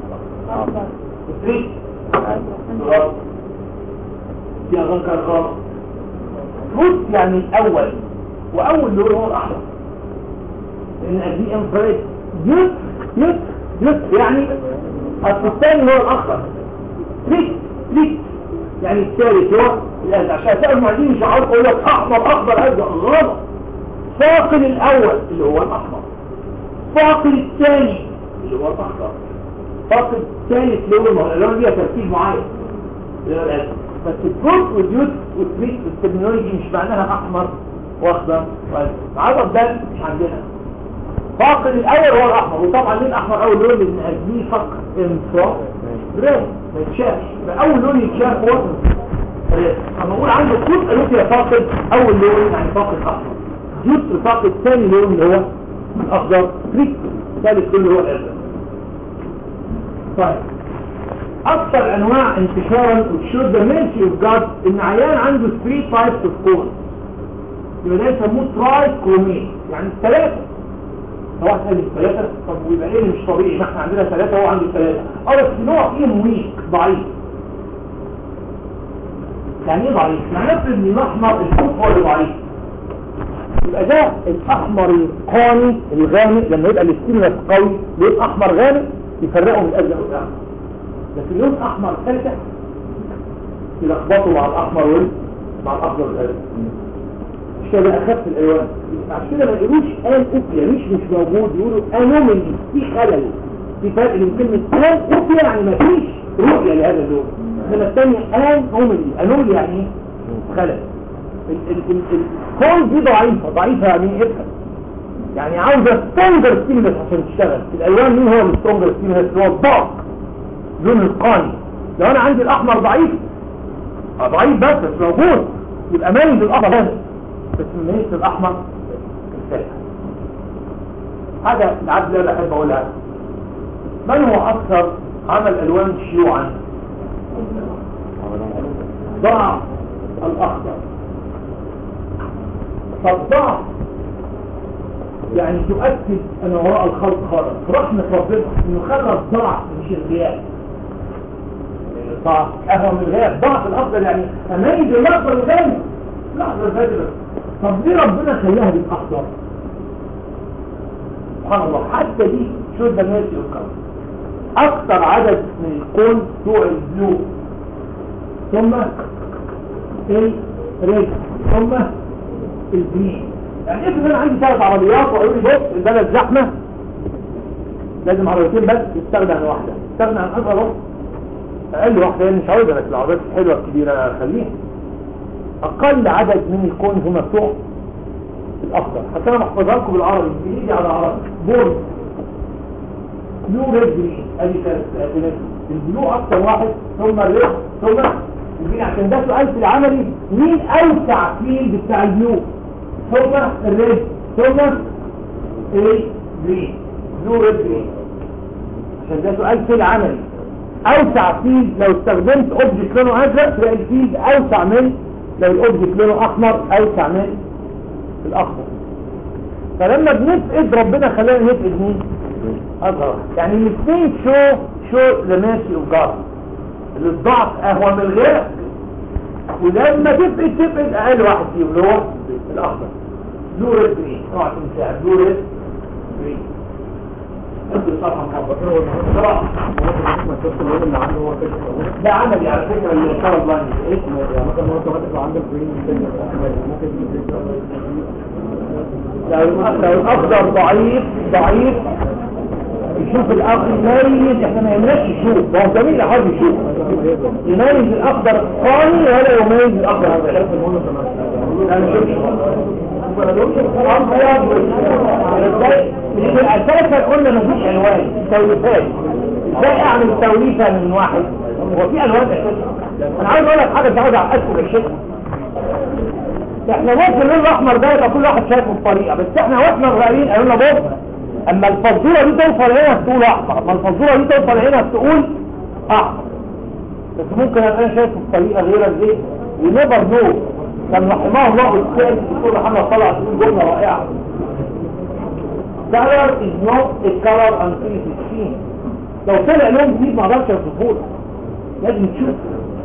ستريت غلط دي اغنكر غلط فوت يعني الاول واول لون هو الاحمر لان دي انفراد يوت يوت يوت يعني اصل الثاني هو الاخضر تريك تريك يعني الثالث هو الازرق عشان تلاقي المعيدين مش عارف يقول لك احمر اخضر ازرق غلط فاقد الاول اللي هو الاحمر فاقد الثاني اللي هو الاخضر فاقد الثالث اللي هو المهر اللي هو ليها ترتيب معين اللي هو الازرق بس الفوت واليوت والتريك الترمينولوجي مش معناها احمر واخضر وازرق العدد ده مش عندنا فاقد الاول هو الاحمر وطبعا ليه الاحمر اول لون لان اجنيه فقط انفراد بريد ما يتشافش يبقى اول لون يتشاف هو بريد اما اقول عنده كود قالوا يا فاقد اول لون يعني فاقد احمر جزء فاقد ثاني لون اللي هو الاخضر تريك ثالث كله هو الازرق طيب اكثر انواع انتشارا وتشوف ذا ميرسي اوف جاد ان عيان عنده 3 تايبس اوف كون يبقى ده يسموه تراي كرومين يعني الثلاثه واحد قال لي ثلاثة طب ويبقى ايه مش طبيعي ما احنا عندنا ثلاثة وهو عنده ثلاثة اه بس نوع فيهم ويك ضعيف يعني ايه ضعيف؟ يعني نفرض ان الاحمر الفوق هو اللي ضعيف يبقى ده الاحمر القاني الغامق لما يبقى الاستيمولاس قوي لون احمر غامق يفرقه من الازرق والاحمر لكن لون احمر ثالثة يلخبطوا مع الاحمر وال مع الاخضر والازرق مش كده اخف الالوان عشان كده ما يقولوش ان اوبيا مش مش موجود يقولوا انومالي في خلل في فرق بين كلمه ان اوبيا يعني ما فيش رؤيه لهذا اللون انما الثانيه ان اومالي انومالي يعني ايه خلل الكون دي ضعيفه ضعيفه يعني ايه افهم يعني عاوزه سترونجر ستيمولس عشان تشتغل الالوان مين هو السترونجر ستيمولس هو الضغط لون القاني لو انا عندي الاحمر ضعيف ضعيف بس بس موجود يبقى مايل بالاحمر هذا بس من الاحمر الثالث حاجة العبد لا بحب اقولها من هو اكثر عمل الوان شيوعا ضعف الاخضر فالضعف يعني تؤكد ان وراء الخلق خالق رحمة ربنا انه خلى الضعف مش الغياب ضعف اهو من الغياب ضعف الافضل يعني اميز الاخضر الغني الاخضر الفجر طب ليه ربنا خلاها بالاخضر سبحان الله حتى دي شو ده الناس يذكر اكثر عدد من الكون بتوع البلو ثم الريد ثم الجرين يعني افرض انا عندي ثلاث عربيات وقالوا لي بص البلد زحمه لازم عربيتين بس تستغنى عن واحده تستغنى عن اصغر واحده اقل واحده يعني مش عاوزها لكن العربيات الحلوه الكبيره خليها اقل عدد من الكون هم بتوع الاخضر حتى انا بحفظها لكم بالعربي بايدي على عربي بورد بلو ريد جرين ادي ثلاث البلو اكتر واحد ثم الريد ثم الجرين عشان ده سؤال في العملي مين اوسع فيلد بتاع البلو ثم الريد ثم الجرين بلو ريد جرين عشان ده سؤال في العملي اوسع فيلد لو استخدمت اوبجكت لونه ازرق تلاقي الفيلد اوسع من لو الاوبجكت لونه احمر اوسع من الاخضر فلما بنفقد ربنا خلانا نفقد مين اصغر يعني الاثنين شو شو لماشي وجار اللي الضعف اهون من الغير ولما تفقد تفقد اقل واحد فيهم اللي هو الاخضر بلو ريد جرين اوعى تنساها بلو ريد جرين ادي صفحه محبطه ده عملي على فكره اللي اشتغل لاين اسمه يعني مثلا لو انت مثلا عندك جرين ممكن لو لو الاخضر ضعيف ضعيف يشوف الاخضر يميز احنا ما يمناش يشوف هو جميل حد يشوف يميز الاخضر الثاني ولا يميز الاخضر الثاني انا شوف اساسا قلنا مفيش الوان توليفات ازاي اعمل توليفه من واحد هو في الوان اساسا انا عايز اقول لك حاجه مش عايز اعقدكم الشيء احنا ممكن اللون الاحمر ده يبقى كل واحد شايفه بطريقه بس احنا واحنا صغيرين قالوا لنا بص اما الفزوره دي توصل هنا تقول احمر اما الفزوره دي توصل هنا تقول احمر بس ممكن ابقى شايفه بطريقه غير دي ونيفر نو كان رحمه الله الاستاذ الدكتور محمد طلع تقول جمله رائعه color is not a color until it is seen لو طلع لون جديد ما اقدرش اوصفه لك لازم تشوف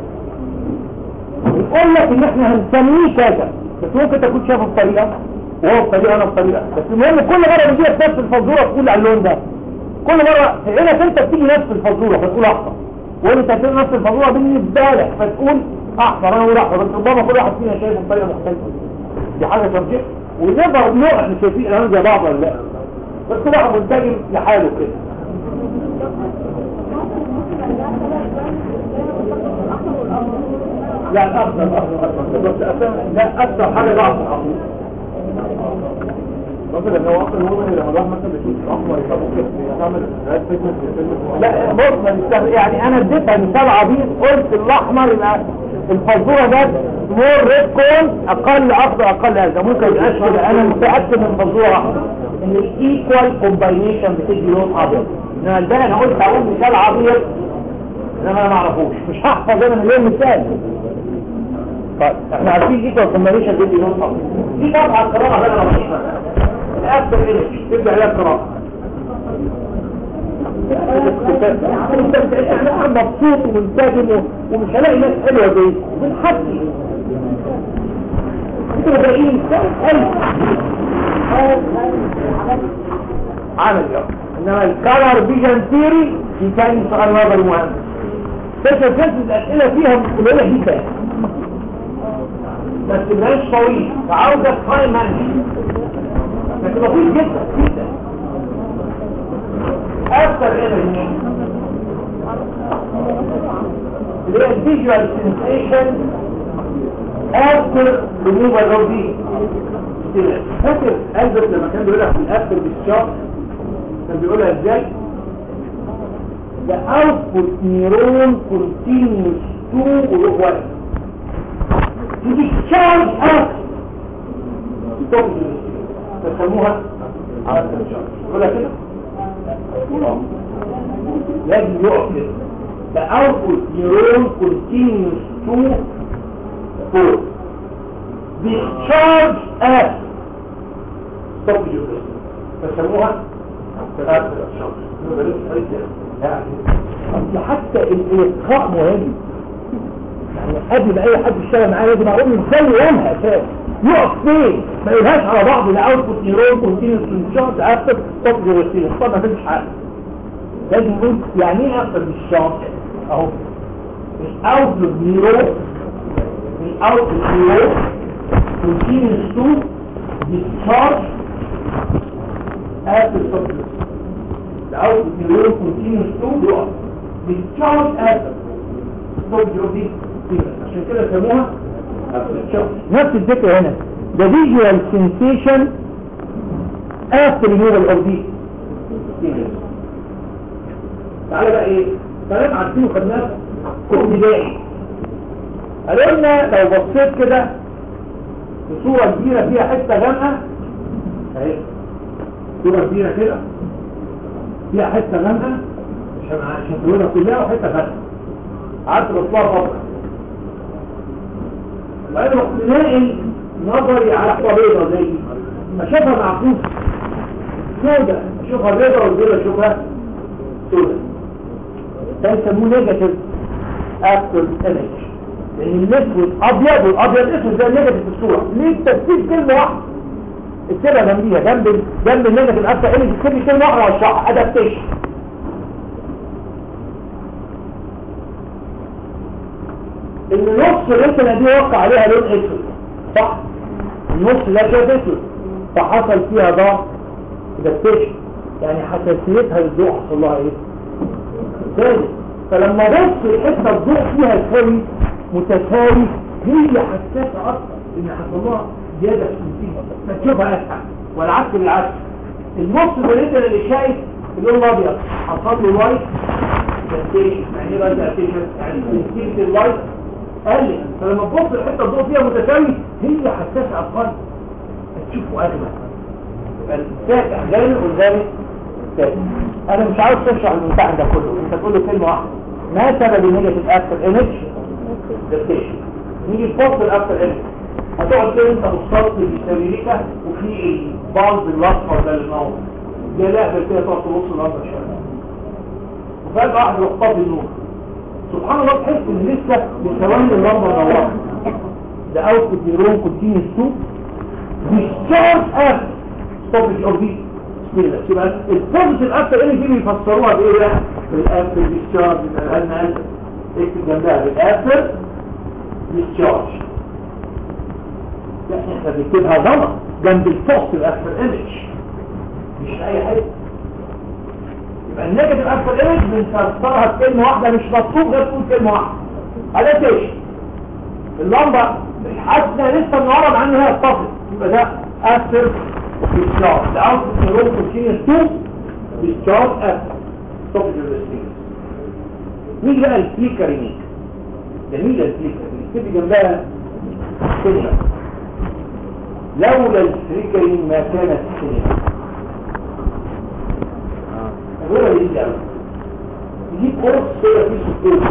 بنقول لك ان احنا هنسميه كذا بس ممكن تكون شايفه بطريقه وهو بطريقه انا بطريقه بس المهم كل مره بيجي لك نفس الفزوره تقول على اللون ده كل مره هنا انت بتيجي نفس الفزوره فتقول احمر وانت بتيجي نفس الفزوره بالنسبه لك فتقول احمر انا اقول احمر بس ربما كل واحد فينا شايفه بطريقه مختلفه دي حاجه ترجيح ونقدر نوع احنا شايفين الالوان زي بعض ولا لا بس كل واحد منتجم لحاله كده لا الأفضل لا أكثر حاجة ضعف الحقيقة مثلا لو اصلا هو لما راح مثلا بيشوف احمر يبقى ممكن يعمل ريد بيجمنت في الفيلم لا بص ما نستخدم- يعني انا اديتها مثال عبيط قلت الاحمر يبقى الفزوره ده مور ريد كون اقل اخضر اقل هذا ممكن يبقاش كده انا متاكد من الفزوره احمر ان الايكوال كومباينيشن بتدي لون ابيض انما الباقي انا قلت اقول مثال عبيط انما انا ما اعرفوش مش هحفظ انا مليون مثال طيب احنا عارفين الايكوال كومباينيشن بتدي لون ابيض دي طبعا قراءه بقى رهيبه الاكتر ايمج تبدا عليها قراءه انا مبسوط ومنسجم ومش هلاقي ناس حلوه زي بنحكي انتوا باقيين قلب عمل يوم انما الكالر فيجن ثيري دي كان سؤال نظري مهم تسع ست الاسئله فيها قليله جدا بس مش طويل فعاوزه تايم مانجمنت لكن لطيف جدا جدا اكثر ايه اللي هي الفيجوال سنسيشن اكثر بالنسبه للرضي فاكر ألبس لما كان بيقولها في الأكثر بالشهر كان بيقولها ازاي The output neuron continues to work to discharge us تسموها يقولها كده لازم يقف كده The output neuron continues to work discharge us stop your فسموها أكثر الشمس يعني اصل حتى الإلقاء مهم يعني قبل ما اي حد يشتغل معايا لازم اقول له ازاي يقولها اساس يقف فين ما يقولهاش على بعض لا اوتبوت نيرون كونتينوس انشارت اكتر توب جوستين طب ما فيش حاجه لازم نقول يعني ايه اكتر بالشارت اهو الاوتبوت نيرون الاوتبوت نيرون كونتينوس تو discharge at the surface الاوتبوت نيرون كونتينوس تو يقف discharge at the توب جوستين عشان كده سموها نفس الفكرة هنا the visual sensation after removal of the تعالى بقى ايه كلام عارفينه خدناه في ابتدائي قالوا لنا لو بصيت كده في صورة كبيرة فيها حتة غامقة اهي صورة كبيرة كده فيها حتة غامقة عشان عشان تقولها كلها وحتة فاتحة قعدت بصلها فترة بعدين رحت ناقل نظري على حته بيضة زي دي ما شافها معكوس سودة اشوفها بيضة والبيضة اشوفها سودة ده يسموه نيجاتيف اكتر ايمج لان الاسود ابيض والابيض اسود زي النيجاتيف في الصورة ليه تفسير كلمة واحدة اكتبها جنبيها جنب جنب النيجاتيف اكتر ايمج اكتب لي كلمة واحدة واشرحها ادابتيشن ان نص الرسمة دي وقع عليها لون اسود صح النص ده شاف اسود فحصل فيها ضغط ادابتيشن يعني حساسيتها للضوء حصل لها ايه ثالث فلما بص الحته الضوء فيها يساوي متساوي هي حساسه اكتر ان حصل لها زياده في السنتين فتشوفها اسهل والعكس بالعكس النص الريتم اللي شايف اللون الابيض حصل له لايت ادابتيشن يعني ايه بقى ادابتيشن يعني سنسيتيف اللايت قال فلما تبص الحته الضوء فيها متساوي هي حساسه اقل هتشوفه اجمل فالفاتح غير قدامي فاتح انا مش عاوز تشرح الممتحن ده كله انت تقول له كلمه واحده ما سبب النيجاتيف اكتر ايمج ديكتيشن نيجي في فصل الاكتر ايمج هتقعد كده انت بالصوت بالسيريكا وفي البالز الاصفر ده اللي نور ده لعبه كده تقعد تبص الارض شويه وفجاه واحد يروح طافي النور سبحان الله تحس ان لسه بثواني اللمبه نورت ده اوتبوت نيرون كونتينيوس تو ديسشارج اف ستوبج اوف دي سبيرس يبقى البوزيتيف افتر انرجي بيفسروها بايه بقى بالافتر ديسشارج يبقى لنا اكتب جنبها بالافتر ديسشارج احنا بنكتبها غلط جنب البوزيتيف افتر انرجي مش اي حاجه يبقى النيجاتيف افتر ايمج بنفسرها بكلمه واحده مش مطلوب غير تقول كلمه واحده ادابتيشن اللمبه حاسه لسه بنعرض عنها هي الطفل يبقى ده افتر ديسشارج ده اوت نيرون كونتينيوس تو ديسشارج افتر ستوب الريسبيرس نيجي بقى الفليكرينج جميله الفليكرينج نكتب جنبها كلمه لولا الفليكرينج ما كانت سينما الغيرة دي قوي يجيب قرص كده فيه سكين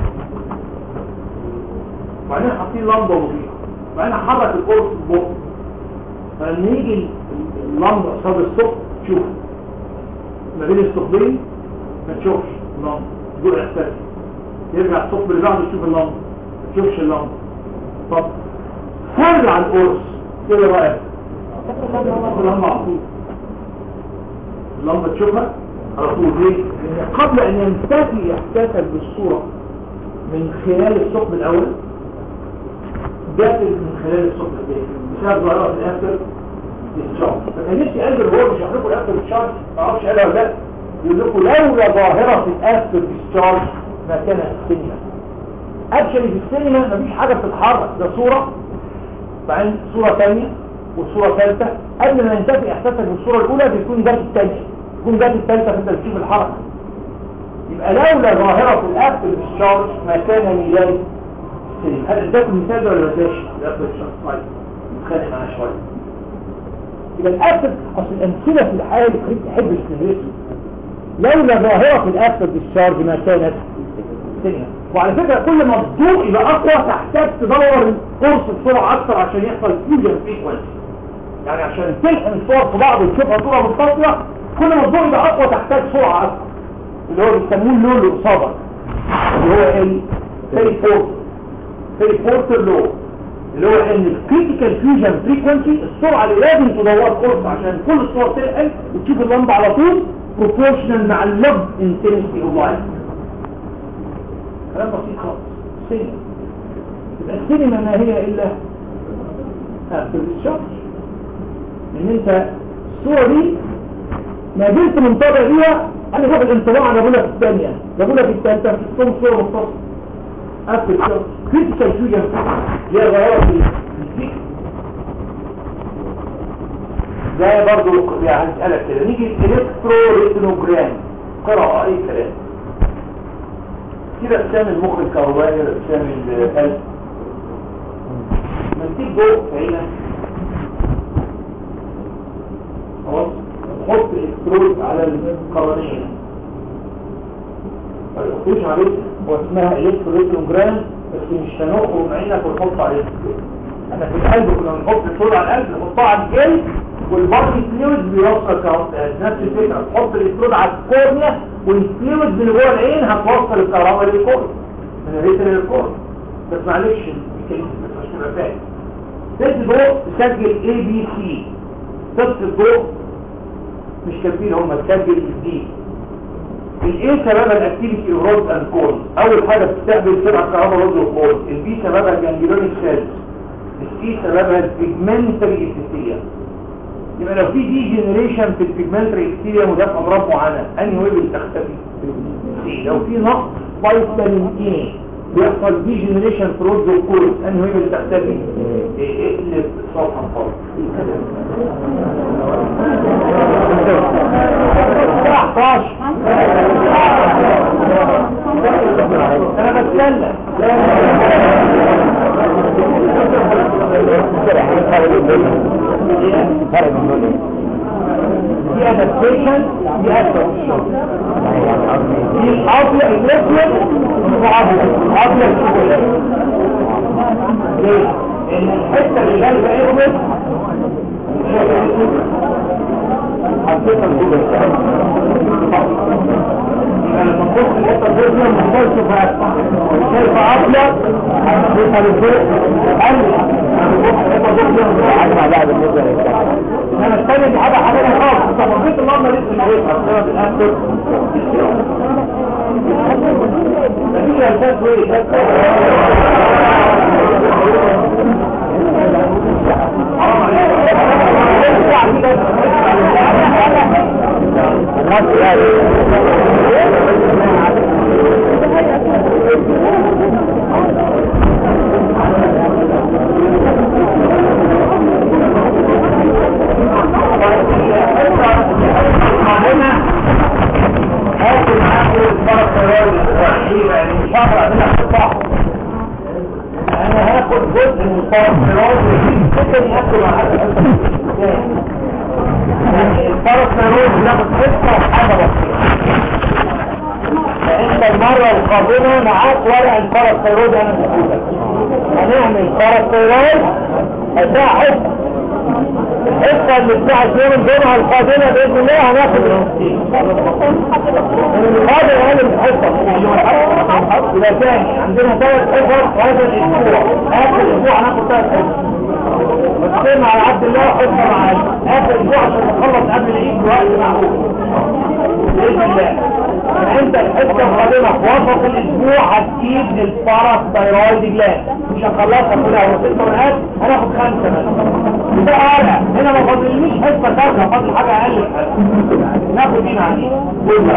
وبعدين حاطين لمبه مضيئه وبعدين حرك القرص ببطء فلما يجي اللمبه قصاد الثقب تشوف ما بين الثقبين ما تشوفش اللمبه تقول احساس يرجع الثقب اللي بعده تشوف اللمبه ما تشوفش اللمبه طب فرع القرص كده بقى اللمبه على طول اللمبه تشوفها على طول ليه؟ لأن قبل أن ينتفي إحساسك بالصورة من خلال الثقب الأول جات من خلال الثقب الثاني بسبب ظاهرة الأفتر ديسشارج فكان نفسي قلب هو مش هحرقه الأفتر ديسشارج ما أعرفش قالها ولا لا يقول لكم لولا ظاهرة الأفتر ديسشارج ما كان السينما أكشلي في السينما مفيش حاجة بتتحرك ده صورة بعدين صورة ثانية وصورة ثالثة قبل ما ينتفي إحساسك بالصورة الأولى بيكون جات الثانية تكون جات الثالثة فانت بتشوف الحركة يبقى لولا ظاهرة الأكل بالشارج ما كان ميلاد السلم هل اداكم مثال ولا اداش الأكل بالشارج طيب نتخانق معاه شوية يبقى الأكل أصل الأمثلة في الحياة اللي خليك تحب استهلكه لولا ظاهرة الأكل بالشارج ما كانت السلم وعلى فكرة كل ما الضوء يبقى أقوى تحتاج تدور القرص بسرعة أكثر عشان يحصل فيوجن فريكونسي يعني عشان تلحم الصور في بعض وتشوفها صورة متصلة كل ما الضوء يبقى اقوى تحتاج سرعة اكتر اللي هو بيسموه اللون اللي قصادك اللي هو الفيري فورتر فيري فورتر لو اللي هو ان الكريتيكال فيوجن فريكونسي السرعة اللي لازم تدور قرص عشان كل الصور تلحم وتشوف اللمبة على طول بروبورشنال مع اللب انتنسي اوف لايت كلام بسيط خالص سينما يبقى السينما ما هي الا قبل الشخص ان انت الصورة دي ما زلت منتظر بيها انا شوف الانطباع انا بقولها في الثانية بقولها في الثالثة في الصوم صورة مختصة قبل الشخص كريتيكال فيوجن هي غيرها في الفكر ده برضو يعني هنسألك كده نيجي الالكترو ريتنوجرام قراءة اي كلام كده اقسام المخ الكهربائي اقسام القلب لما تيجي ضوء في عينك خلاص تحط الالكترود على القرنية ما تحطوش عليه هو اسمها الكتروليتوجرام بس مش هنخرج من عينك ونحط عليه احنا في القلب كنا بنحط الالكترود على القلب نحطها على الجلد والبادي فلويد بيوصل كهرباء نفس الفكره تحط الالكترود على الكورنيا والفلويد اللي جوه العين هتوصل الكهرباء للكورنيا من الريتن للكورنيا بس معلش الكلمه مش تبقى فاهم تدي ضوء تسجل اي بي سي ضغط الضوء مش كافيين هم تسجل الدي الايه سببها الاكتيفيتي رود اند كول اول حاجه بتستقبل سرعه كهرباء رود وكول البي سببها الجانجلونيك سيلز السي سببها البيجمنتري ابتيثيليا يبقى لو في دي جنريشن في البيجمنتري ابتيثيليا وده امراض معينه انهي ويب تختفي سي لو في نقص فيتامين اي بيحصل دي جنريشن في رود وكول انهي ويب تختفي اقلب الصفحه خالص 19 انا بتكلم دي ادابتيشن دي ادابتيشن دي الابيض الاسود وابيض ابيض ليه؟ لان الحته اللي جايه اسود حطيتها الجبل لما تبص الحته الجبل ما تقدرش تفهم شايف ابيض حطيتها لفوق قال الحته الجبل على بعض النظر انا استنى دي حاجه حاجه خالص انت فضيت اللمبه لسه اللي هي بسبب الاكل مفيش اساس ايه هاكل معاكم الفرق الراجل الرحيمة يعني مش هقرأ منها الصح انا هاخد جزء من الفرق الراجل ممكن ياكل مع حد الفرق الراجل ناخد حصة وحاجة بسيطة فانت المرة القادمة معاك ورق الفرق الراجل انا بقولك هنعمل فرق الراجل هتاخد الحصة اللي بتاع اليوم الجمعة القادمة بإذن الله هناخد الحصتين هذا يعني الحصة إذا كان عندنا ثلاث حصص هذا الأسبوع آخر الأسبوع هناخد ثلاث حصص بتصير مع عبد الله حصة مع آخر أسبوع عشان نخلص قبل العيد بوقت معقول بإذن الله انت الحصة القادمة في وسط الاسبوع هتجيب الباراثايرويد جلاند مش هنخلصها كلها هو ست ورقات هناخد خمسة بس ده ورقة هنا ما فاضلنيش حصة ثالثة فاضل حاجة اقل من حصة. ناخد دي مع دي